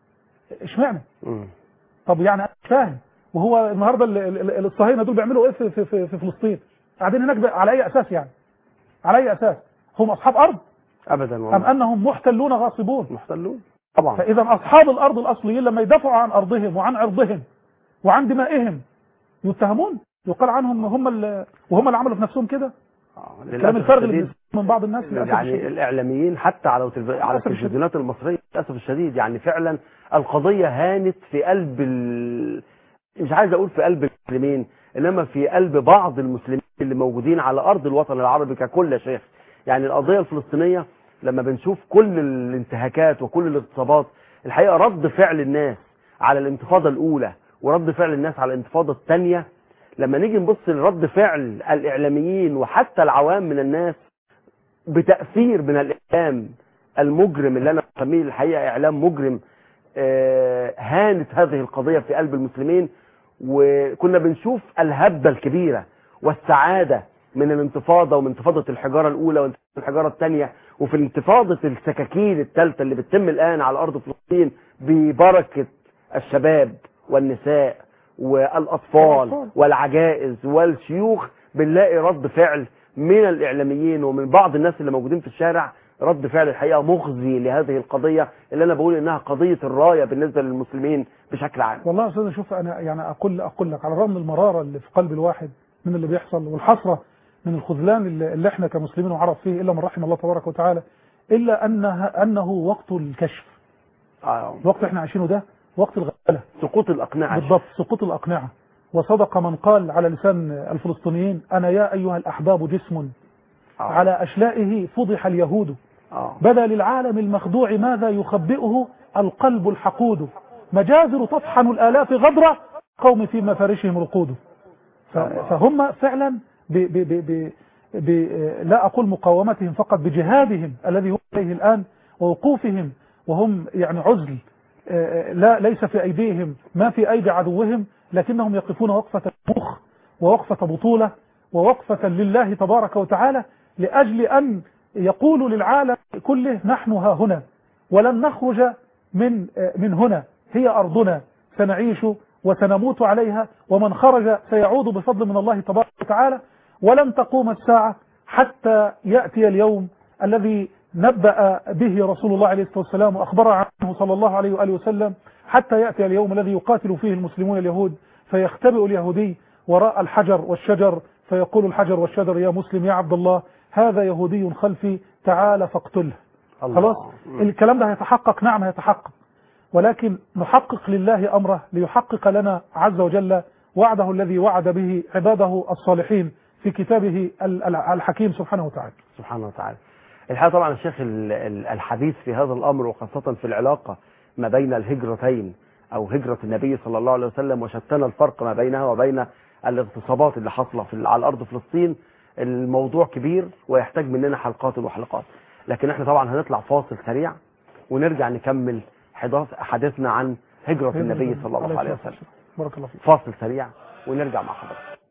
اشمعنى مم. طب يعني أنا مش فاهم وهو النهارده ال- ال- ال- الصهاينه دول بيعملوا ايه في, في, في, في فلسطين قاعدين هناك بقى على اي اساس يعني على اي اساس هم اصحاب ارض ابدا ام والله انهم محتلون غاصبون محتلون طبعا فاذا اصحاب الارض الاصليين لما يدافعوا عن ارضهم وعن عرضهم وعن دمائهم يتهمون يقال عنهم هم ال- وهم اللي عملوا في نفسهم كده آه، الكلام للأسف الفارغ اللي الشديد بنسمعه من بعض الناس للاسف يعني الشديد. الاعلاميين حتى على التلف... على للأسف التلفزيونات المصريه للاسف الشديد يعني فعلا القضيه هانت في قلب ال... مش عايز اقول في قلب المسلمين انما في قلب بعض المسلمين اللي موجودين على ارض الوطن العربي ككل يا شيخ يعني القضيه الفلسطينيه لما بنشوف كل الانتهاكات وكل الاغتصابات الحقيقه رد فعل الناس على الانتفاضه الاولى ورد فعل الناس على الانتفاضه الثانيه لما نيجي نبص لرد فعل الاعلاميين وحتى العوام من الناس بتأثير من الإعلام المجرم اللي أنا بسميه الحقيقة إعلام مجرم آه، هانت هذه القضية في قلب المسلمين وكنا بنشوف الهبة الكبيرة والسعادة من الانتفاضة ومن انتفاضة الحجارة الأولى وانتفاضة الحجارة الثانية وفي انتفاضة السكاكين الثالثة اللي بتتم الآن على أرض فلسطين ببركة الشباب والنساء والأطفال والأطفال. والعجائز والشيوخ بنلاقي رد فعل من الإعلاميين ومن بعض الناس اللي موجودين في الشارع رد فعل الحقيقة مخزي لهذه القضية اللي أنا بقول إنها قضية الراية بالنسبة للمسلمين بشكل عام والله يا استاذ شوف انا يعني اقول اقول لك على الرغم من المراره اللي في قلب الواحد من اللي بيحصل والحسره من الخذلان اللي, اللي احنا كمسلمين وعرب فيه الا من رحم الله تبارك وتعالى الا انها انه وقت الكشف آه. الوقت اللي احنا عايشينه ده وقت الغفله سقوط الأقنعة بالضبط سقوط الاقنعه وصدق من قال على لسان الفلسطينيين انا يا ايها الاحباب جسم آه. على اشلائه فضح اليهود آه. بدا للعالم المخدوع ماذا يخبئه القلب الحقود مجازر تطحن الآلاف غدرة قوم في مفارشهم رقود ف- فهم فعلا ب ب ب ب ب لا أقول مقاومتهم فقط بجهادهم الذي هم عليه الآن ووقوفهم وهم يعني عزل آه، لا ليس في أيديهم ما في أيدي عدوهم لكنهم يقفون وقفة مخ ووقفة بطولة ووقفة لله تبارك وتعالى لأجل أن يقولوا للعالم كله نحن ها هنا ولن نخرج من من هنا هي أرضنا سنعيش وسنموت عليها ومن خرج سيعود بفضل من الله تبارك وتعالى ولن تقوم الساعة حتى يأتي اليوم الذي نبأ به رسول الله عليه الصلاة والسلام وأخبر عنه صلى الله عليه وآله وسلم حتى يأتي اليوم الذي يقاتل فيه المسلمون اليهود فيختبئ اليهودي وراء الحجر والشجر فيقول الحجر والشجر يا مسلم يا عبد الله هذا يهودي خلفي تعال فاقتله الله. خلاص مم. الكلام ده هيتحقق نعم هيتحقق ولكن نحقق لله أمره ليحقق لنا عز وجل وعده الذي وعد به عباده الصالحين في كتابه ال- ال- الحكيم سبحانه وتعالى سبحانه وتعالى الحقيقة طبعا الشيخ ال- ال- الحديث في هذا الأمر وخاصة في العلاقة ما بين الهجرتين أو هجرة النبي صلى الله عليه وسلم وشتنا الفرق ما بينها وبين الاغتصابات اللي حاصلة في على أرض فلسطين الموضوع كبير ويحتاج مننا حلقات وحلقات لكن احنا طبعا هنطلع فاصل سريع ونرجع نكمل حداث- حديثنا عن هجرة النبي صلى الله عليه وسلم بارك الله فيك فاصل سريع ونرجع مع حضرتك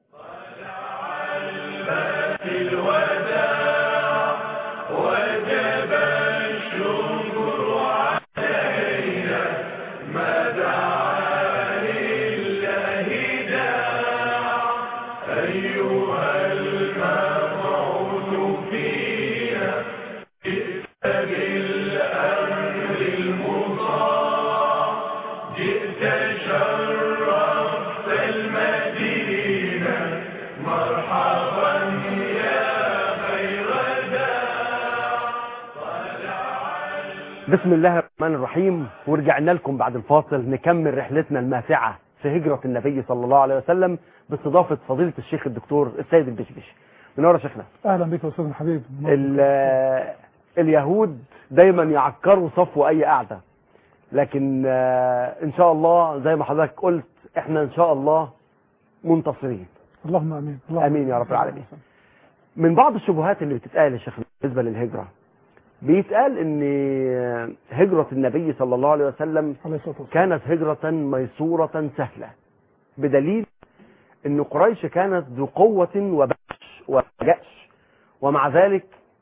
بسم الله الرحمن الرحيم ورجعنا لكم بعد الفاصل نكمل رحلتنا الماتعة في هجرة النبي صلى الله عليه وسلم باستضافة فضيلة الشيخ الدكتور السيد البشبشي منور يا شيخنا اهلا بك يا استاذ الحبيب ال- اليهود دايما يعكروا صفو اي قعده لكن آه، ان شاء الله زي ما حضرتك قلت احنا ان شاء الله منتصرين اللهم امين اللهم آمين يا رب العالمين. من بعض الشبهات اللي بتتقال يا شيخ بالنسبه للهجره بيتقال ان هجره النبي صلى الله عليه وسلم عليه الصلاه والسلام كانت هجرة ميسورة سهلة بدليل ان قريش كانت ذو قوة وبأس وجأش ومع ذلك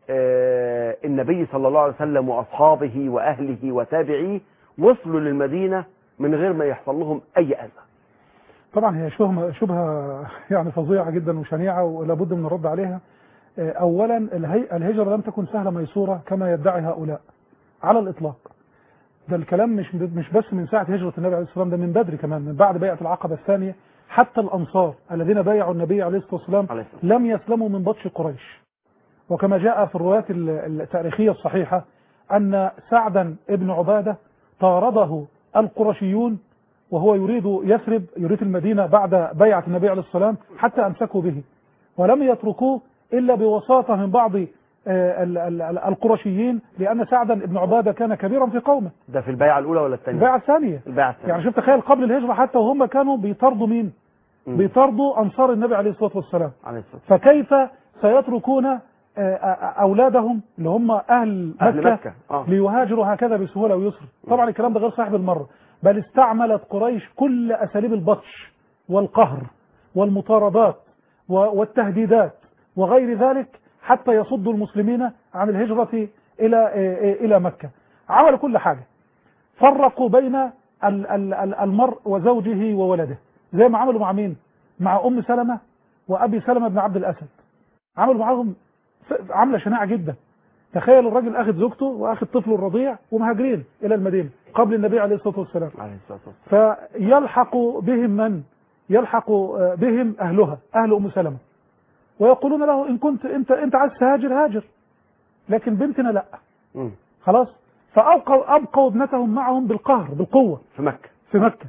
آه، النبي صلى الله عليه وسلم واصحابه واهله وتابعيه وصلوا للمدينه من غير ما يحصل لهم اي اذى طبعا هي شبهه شبهه يعني فظيعه جدا وشنيعه ولا بد من الرد عليها آه، اولا الهي- الهجره لم تكن سهله ميسوره كما يدعي هؤلاء على الاطلاق ده الكلام مش مش بس من ساعه هجره النبي عليه الصلاه والسلام ده من بدري كمان من بعد بيعه العقبه الثانيه حتى الانصار الذين بايعوا النبي عليه الصلاه والسلام عليه الصلاة لم يسلموا من بطش قريش وكما جاء في الروايات ال- التاريخية الصحيحة أن سعدا ابن عبادة طارده القرشيون وهو يريد يثرب يريد المدينة بعد بيعة النبي عليه الصلاة والسلام حتى أمسكوا به ولم يتركوه إلا بوساطة من بعض آه، ال- ال- ال- القرشيين لأن سعدا ابن عبادة كان كبيرا في قومه ده في البيعه الاولى ولا الثانيه البيعة الثانية البيعه الثانيه يعني شوف تخيل قبل الهجرة حتى وهم كانوا بيطاردوا مين مم. بيطاردوا أنصار النبي عليه الصلاة والسلام عليه الصلاه والسلام. فكيف سيتركون آه، آه، أولادهم اللي هم أهل مكة, أهل مكة، آه. ليهاجروا هكذا بسهولة ويسر طبعا الكلام ده غير صحيح بالمرة بل استعملت قريش كل أساليب البطش والقهر والمطاردات و- والتهديدات وغير ذلك حتى يصدوا المسلمين عن الهجرة إلى آه، آه، إلى مكة عملوا كل حاجة فرقوا بين ال- ال- ال- المرء وزوجه وولده زي ما عملوا مع مين مع أم سلمة وأبي سلمة بن عبد الأسد عملوا معاهم ف- عملة شناعة جدا تخيل الراجل أخذ زوجته وأخذ طفله الرضيع ومهاجرين إلى المدينة قبل النبي عليه الصلاة والسلام عليه الصلاه والسلام فيلحق بهم من يلحق آه، بهم أهلها أهل أم سلمة ويقولون له إن كنت أنت أنت عايز تهاجر هاجر لكن بنتنا لا مم. خلاص فأبقوا أبقوا ابنتهم معهم بالقهر بالقوة في مكه في مكة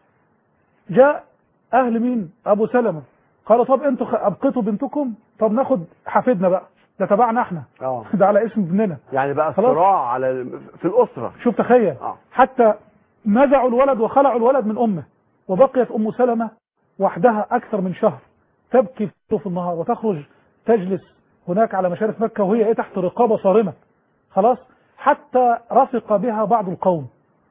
جاء أهل مين أبو سلمة قالوا طب أنتوا خ- أبقيتوا بنتكم طب ناخد حفيدنا بقى ده تبعنا احنا اه ده على اسم ابننا يعني بقى خلاص. صراع على ال- في الاسره شوف تخيل اه حتى نزعوا الولد وخلعوا الولد من أمه وبقيت أم سلمة وحدها أكثر من شهر تبكي في النهار وتخرج تجلس هناك على مشارف مكة وهي إيه تحت رقابة صارمة خلاص حتى رفق بها بعض القوم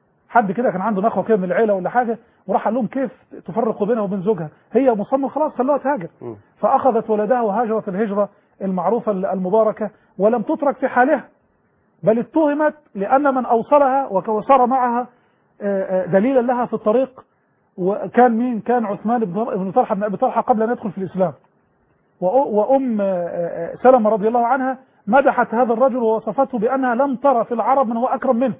حد كده كان عنده نخوة كده من العيلة ولا حاجة وراح قال لهم كيف تفرقوا بينها وبين زوجها هي مصمم خلاص خلوها تهاجر مم. فأخذت ولدها وهاجرت الهجرة المعروفة المباركة ولم تترك في حالها بل اتهمت لأن من أوصلها وك- وصار معها آه، آه، دليلا لها في الطريق وكان مين كان عثمان بن بن طلحة بن أبي طلحة قبل أن يدخل في الإسلام وأ- وأم آه، آه، سلمة رضي الله عنها مدحت هذا الرجل ووصفته بأنها لم ترى في العرب من هو أكرم منه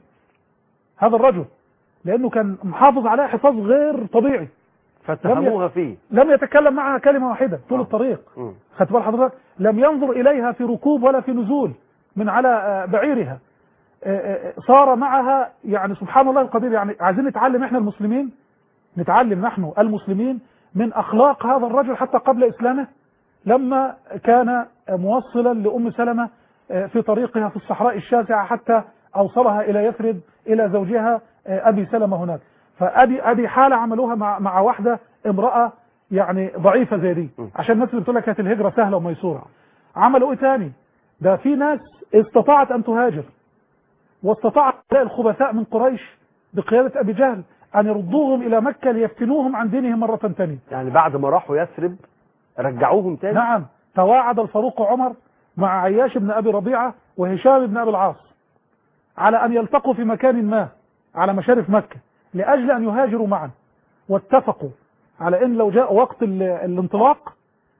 هذا الرجل لأنه كان محافظ عليها حفاظ غير طبيعي فاتهموها فيه لم يتكلم معها كلمة واحدة طول آه. الطريق مم. خدت بال حضرتك لم ينظر إليها في ركوب ولا في نزول من على آه، بعيرها آه، آه، صار معها يعني سبحان الله القدير يعني عايزين نتعلم احنا المسلمين نتعلم نحن المسلمين من أخلاق هذا الرجل حتى قبل إسلامه لما كان موصلا لأم سلمة آه، في طريقها في الصحراء الشاسعة حتى أوصلها إلى يثرب إلى زوجها آه، أبي سلمة هناك فأدي أدي حالة عملوها مع مع واحدة امرأة يعني ضعيفة زي دي م. عشان الناس اللي بتقول لك كانت الهجرة سهلة وميسورة عملوا إيه تاني ده في ناس استطاعت أن تهاجر واستطاع هؤلاء الخبثاء من قريش بقيادة أبي جهل أن يردوهم إلى مكة ليفتنوهم عن دينهم مرة ثانية يعني بعد ما راحوا يثرب رجعوهم تاني نعم تواعد الفاروق عمر مع عياش بن أبي ربيعة وهشام بن أبي العاص على أن يلتقوا في مكان ما على مشارف مكة لأجل أن يهاجروا معا واتفقوا على أن لو جاء وقت ال- الانطلاق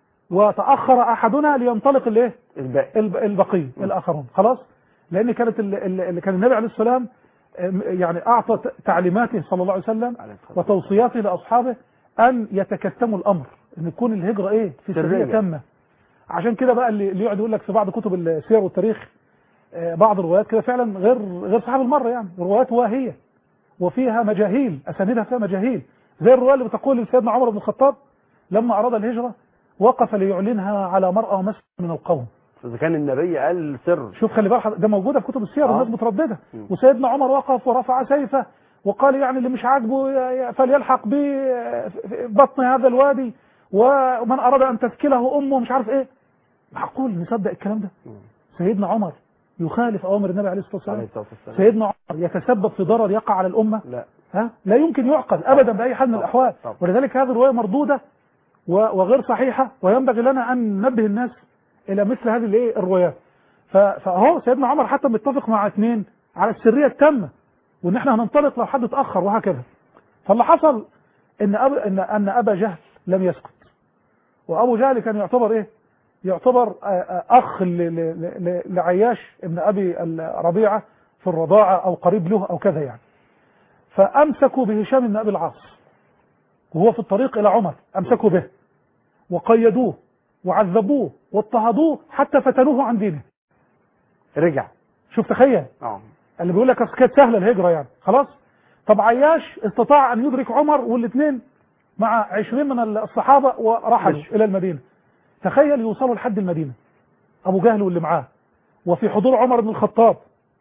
وتأخر أحدنا لينطلق الايه الباقي الب- البقية الآخرون خلاص لأن كانت ال- ال- اللي كان النبي عليه السلام آم، يعني أعطى ت- تعليماته صلى الله عليه وسلم عليه الصلاة وتوصياته لأصحابه أن يتكتموا الأمر أن تكون الهجرة إيه في سرية. سرية تامة عشان كده بقى اللي اللي يقعد يقول لك في بعض كتب السير والتاريخ آه، بعض الروايات كده فعلا غير غير صحيح بالمرة يعني روايات واهية وفيها مجاهيل أساندها فيها مجاهيل زي الرواية اللي بتقول لسيدنا عمر بن الخطاب لما أراد الهجرة وقف ليعلنها على مرأى ومسجد من القوم إذا كان النبي قال سر شوف خلي بالك ده موجوده في كتب السير آه. والناس متردده مم. وسيدنا عمر وقف ورفع سيفه وقال يعني اللي مش عاجبه ي- ي- فليلحق بي في بطن هذا الوادي ومن اراد ان تثكله امه مش عارف ايه معقول نصدق الكلام ده مم. سيدنا عمر يخالف اوامر النبي عليه الصلاه عليه والسلام الصلاة والسلام سيدنا عمر يتسبب في ضرر يقع على الامه لا ها لا يمكن يعقل ابدا باي حال من طبعا. الاحوال طبعا. ولذلك هذه الروايه مردوده و- وغير صحيحه وينبغي لنا ان ننبه الناس الى مثل هذه الايه الروايات ف- فهو سيدنا عمر حتى متفق مع اثنين على السريه التامه وان احنا هننطلق لو حد اتاخر وهكذا فاللي حصل ان أب... ان ان ابا جهل لم يسكت وابو جهل كان يعتبر ايه يعتبر آه، آه، اخ ل... ل... ل... لعياش ابن ابي ربيعه في الرضاعه او قريب له او كذا يعني فامسكوا بهشام بن ابي العاص وهو في الطريق الى عمر امسكوا به وقيدوه وعذبوه واضطهدوه حتى فتنوه عن دينه رجع شوف تخيل اه اللي بيقول لك أصل كانت سهله الهجره يعني خلاص طب عياش استطاع ان يدرك عمر والاثنين مع عشرين من الصحابه ورحلوا ماشي. الى المدينه تخيل يوصلوا لحد المدينه ابو جهل واللي معاه وفي حضور عمر بن الخطاب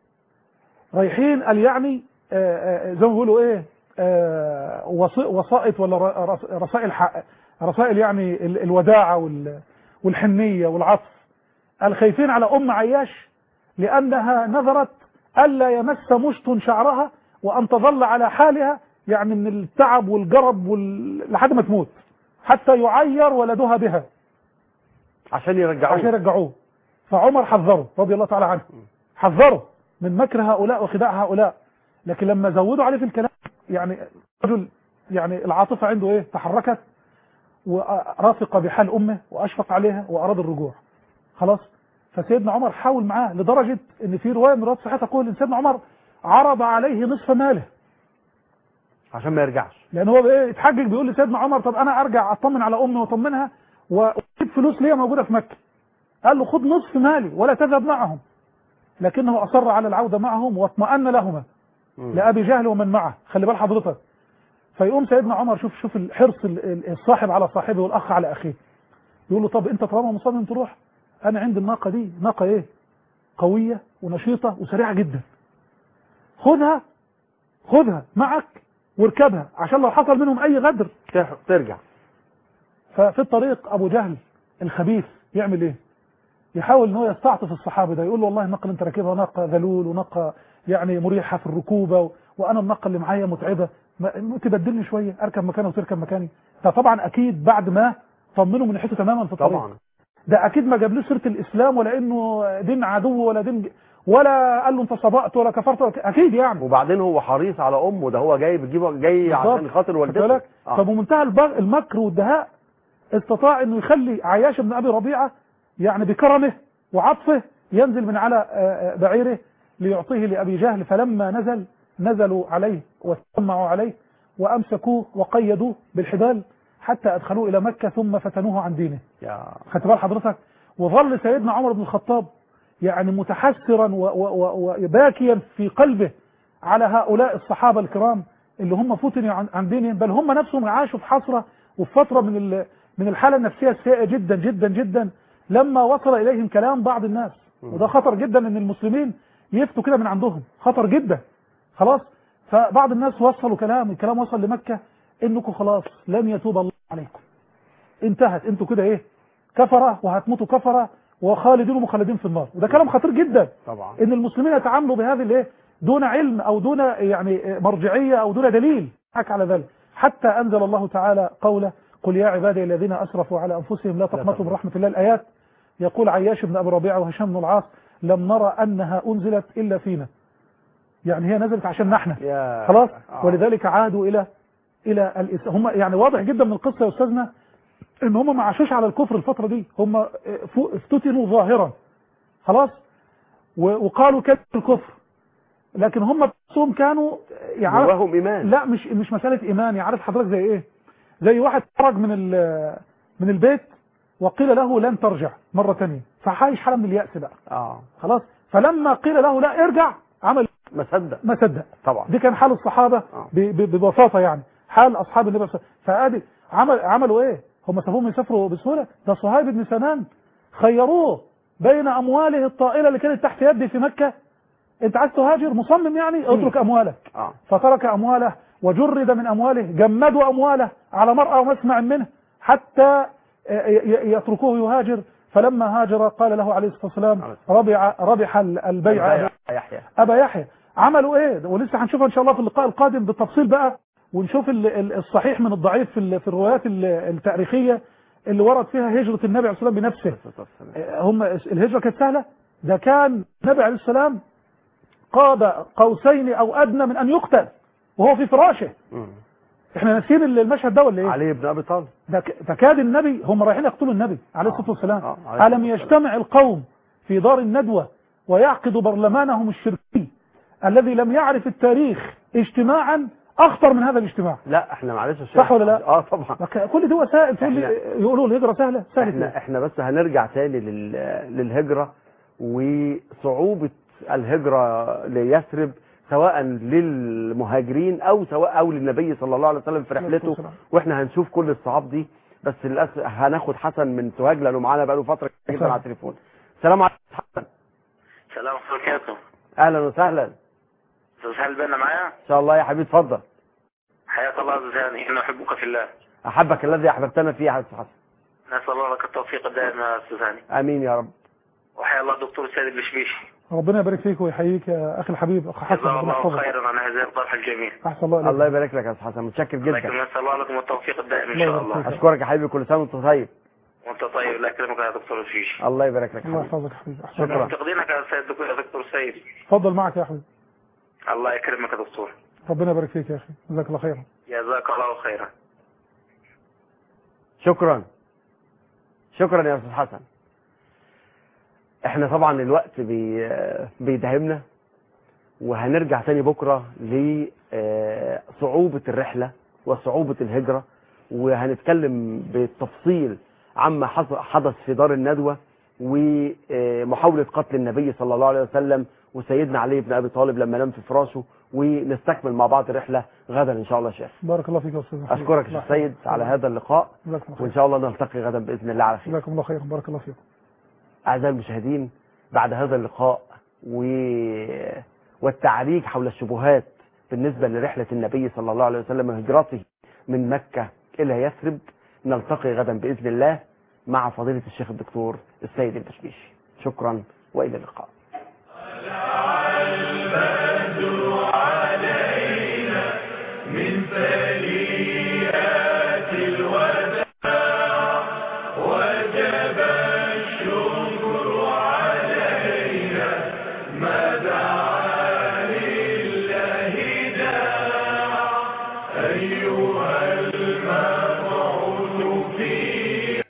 رايحين قال يعني آه، آه، زي ما بيقولوا ايه آه، وص- وسائط ولا ر- رس- رسائل حق رسائل يعني ال- الوداعه وال- والحنيه والعطف قال خايفين على ام عياش لانها نذرت الا يمس مشط شعرها وان تظل على حالها يعني من التعب والجرب وال... لحد ما تموت حتى يعير ولدها بها عشان يرجعوه عشان يرجعوه فعمر حذره رضي الله تعالى عنه حذره من مكر هؤلاء وخداع هؤلاء لكن لما زودوا عليه في الكلام يعني رجل يعني العاطفة عنده ايه تحركت ورافق بحال امه واشفق عليها واراد الرجوع خلاص فسيدنا عمر حاول معاه لدرجة ان في رواية من روايات صحيحة تقول ان سيدنا عمر عرض عليه نصف ماله عشان ما يرجعش لان هو ايه اتحجج بيقول لسيدنا عمر طب انا ارجع اطمن على امي واطمنها واجيب فلوس ليا موجوده في مكه قال له خد نصف مالي ولا تذهب معهم لكنه اصر على العوده معهم واطمأن لهما مم. لابي جهل ومن معه خلي بال حضرتك فيقوم سيدنا عمر شوف شوف الحرص ال- ال- الصاحب على صاحبه والاخ على اخيه يقول له طب انت طالما مصمم تروح انا عندي الناقه دي ناقه ايه قويه ونشيطه وسريعه جدا خدها خدها معك واركبها عشان لو حصل منهم اي غدر تح- ترجع ففي الطريق ابو جهل الخبيث يعمل ايه يحاول ان هو يستعطف الصحابه ده يقول له والله الناقه اللي انت راكبها ناقه ذلول وناقه يعني مريحه في الركوبه و... وانا الناقه اللي معايا متعبه ما... تبدلني شويه اركب مكانه وتركب مكاني ده طبعا اكيد بعد ما طمنه من ناحيته تماما في الطريق طبعا ده اكيد ما جابلوش سيره الاسلام ولا انه دين عدو ولا دين ج- ولا قال له انت صبأت ولا كفرت ولا ك- اكيد يعني وبعدين هو حريص على امه ده هو جاي بيجيبه جاي بالظبط. عشان خاطر خدت والدته بالك؟ آه. فبمنتهى البغ- المكر والدهاء استطاع انه يخلي عياش بن ابي ربيعه يعني بكرمه وعطفه ينزل من على آه، آه، بعيره ليعطيه لابي جهل فلما نزل نزلوا عليه واستمعوا عليه وامسكوه وقيدوه بالحبال حتى ادخلوه الى مكه ثم فتنوه عن دينه يا خدت بال حضرتك وظل سيدنا عمر بن الخطاب يعني متحسرا و- و- و- وباكيا في قلبه على هؤلاء الصحابة الكرام اللي هم فتنوا عن عن دينهم بل هم نفسهم عاشوا في حسرة وفي فترة من ال- من الحالة النفسية السيئة جدا جدا جدا لما وصل إليهم كلام بعض الناس وده خطر جدا ان المسلمين يفتوا كده من عندهم خطر جدا خلاص فبعض الناس وصلوا كلام الكلام وصل لمكة انكم خلاص لن يتوب الله عليكم انتهت انتوا كده ايه كفرة وهتموتوا كفرة وخالدين مخلدين في النار وده كلام خطير جدا طبعا ان المسلمين يتعاملوا بهذه الايه دون علم او دون يعني مرجعيه او دون دليل حك على ذلك حتى انزل الله تعالى قوله قل يا عبادي الذين اسرفوا على انفسهم لا تقنطوا من رحمه الله الايات يقول عياش بن ابي ربيعه وهشام بن العاص لم نرى انها انزلت الا فينا يعني هي نزلت عشان احنا يا خلاص آه. ولذلك عادوا الى الى الإس... هم يعني واضح جدا من القصه يا استاذنا ان هم ما عاشوش على الكفر الفتره دي هم فو- افتتنوا ظاهرا خلاص و- وقالوا كلمه الكفر لكن هم نفسهم كانوا يعرف جواهم ايمان لا مش مش مساله ايمان يعرف حضرتك زي ايه زي واحد خرج من ال- من البيت وقيل له لن ترجع مره ثانيه فعايش حاله من الياس بقى اه خلاص فلما قيل له لا ارجع عمل ما صدق ما صدق طبعا دي كان حال الصحابة آه. ب- ب- ببساطة يعني حال أصحاب النبي صلى الله عليه وسلم فأدي عمل عملوا إيه هم سابوهم يسافروا بسهولة ده صهيب بن سنان خيروه بين أمواله الطائلة اللي كانت تحت يدي في مكة أنت عايز تهاجر مصمم يعني اترك أموالك اه فترك أمواله وجرد من أمواله جمدوا أمواله على مرأى ومسمع منه حتى ي- ي- يتركوه يهاجر فلما هاجر قال له عليه الصلاة والسلام عليه ربع ربح البيع البيع يحيى ابا يحيى عملوا ايه ولسه هنشوفها ان شاء الله في اللقاء القادم بالتفصيل بقى ونشوف ال- ال- الصحيح من الضعيف في ال- في الروايات ال- التاريخيه اللي ورد فيها هجره النبي عليه الصلاه والسلام بنفسه آه، هم الهجره كانت سهله ده كان النبي عليه السلام قاب قوسين او ادنى من ان يقتل وهو في فراشه مم. احنا ناسيين المشهد ده ولا ايه علي بن ابي طالب ده ك- ده كاد النبي هم رايحين يقتلوا النبي عليه الصلاه والسلام آه، عليه الم الصلاة يجتمع القوم في دار الندوه ويعقدوا برلمانهم الشركي الذي لم يعرف التاريخ اجتماعا اخطر من هذا الاجتماع لا احنا معلش يا شيخ. صح ولا لا؟ اه طبعا لك- كل دي وسائل تقول لي إحنا- يقولوا الهجره سهله سهله احنا إزاي؟ احنا بس هنرجع تاني لل... للهجرة وصعوبة الهجرة ليثرب سواء للمهاجرين او سواء او للنبي صلى الله عليه وسلم في رحلته والسلام. واحنا هنشوف كل الصعاب دي بس للاسف هناخد حسن من سوهاج لانه معانا بقاله فتره كتير جدا سلام. على التليفون السلام عليكم حسن السلام عليكم اهلا وسهلا استاذ هل بنا معايا ان شاء الله يا حبيبي اتفضل حياك الله استاذ هاني انا احبك في الله احبك الذي احببتنا فيه يا أستاذ حسن نسال الله لك التوفيق الدائم يا استاذ هاني امين يا رب وحيا الله الدكتور سيد البشبيشي ربنا يبارك فيك ويحييك يا اخي الحبيب اخ حسن جزاه ربنا الله يحفظك خيرا عن هذه الطرح الجميل احسن الله اليك الله يبارك لك يا استاذ حسن متشكر لكن جدا نسال الله لكم التوفيق الدائم ان الله شاء يبارك الله فيك. اشكرك يا حبيبي كل سنه وانت طيب وانت طيب الله يكرمك يا دكتور البشبيشي الله يبارك لك يا الله حبيبي يحفظك يا حبيبي احسن شكرا. تقديرك يا سيد دكتور يا دكتور سيد اتفضل معك يا حبيبي الله يكرمك يا دكتور ربنا يبارك فيك يا اخي جزاك الله خيرا جزاك الله خيرا شكرا شكرا يا استاذ حسن احنا طبعا الوقت بي بيدهمنا وهنرجع تاني بكره لصعوبة الرحلة وصعوبة الهجرة وهنتكلم بالتفصيل عما حص- حدث في دار الندوة ومحاولة قتل النبي صلى الله عليه وسلم وسيدنا علي بن ابي طالب لما نام في فراشه ونستكمل مع بعض الرحلة غدا ان شاء الله يا شيخ بارك الله فيك يا استاذ حبيبي. اشكرك الله يا سيد يحفظك. على هذا اللقاء جزاكم الله وان خير شاء الله نلتقي غدا باذن الله على خير جزاكم الله خيرا بارك الله فيكم أعزائي المشاهدين بعد هذا اللقاء و... والتعريج حول الشبهات بالنسبة لرحلة النبي صلى الله عليه وسلم وهجرته من مكة إلى يثرب نلتقي غدا بإذن الله مع فضيلة الشيخ الدكتور السيد البشبيشي شكرا وإلى اللقاء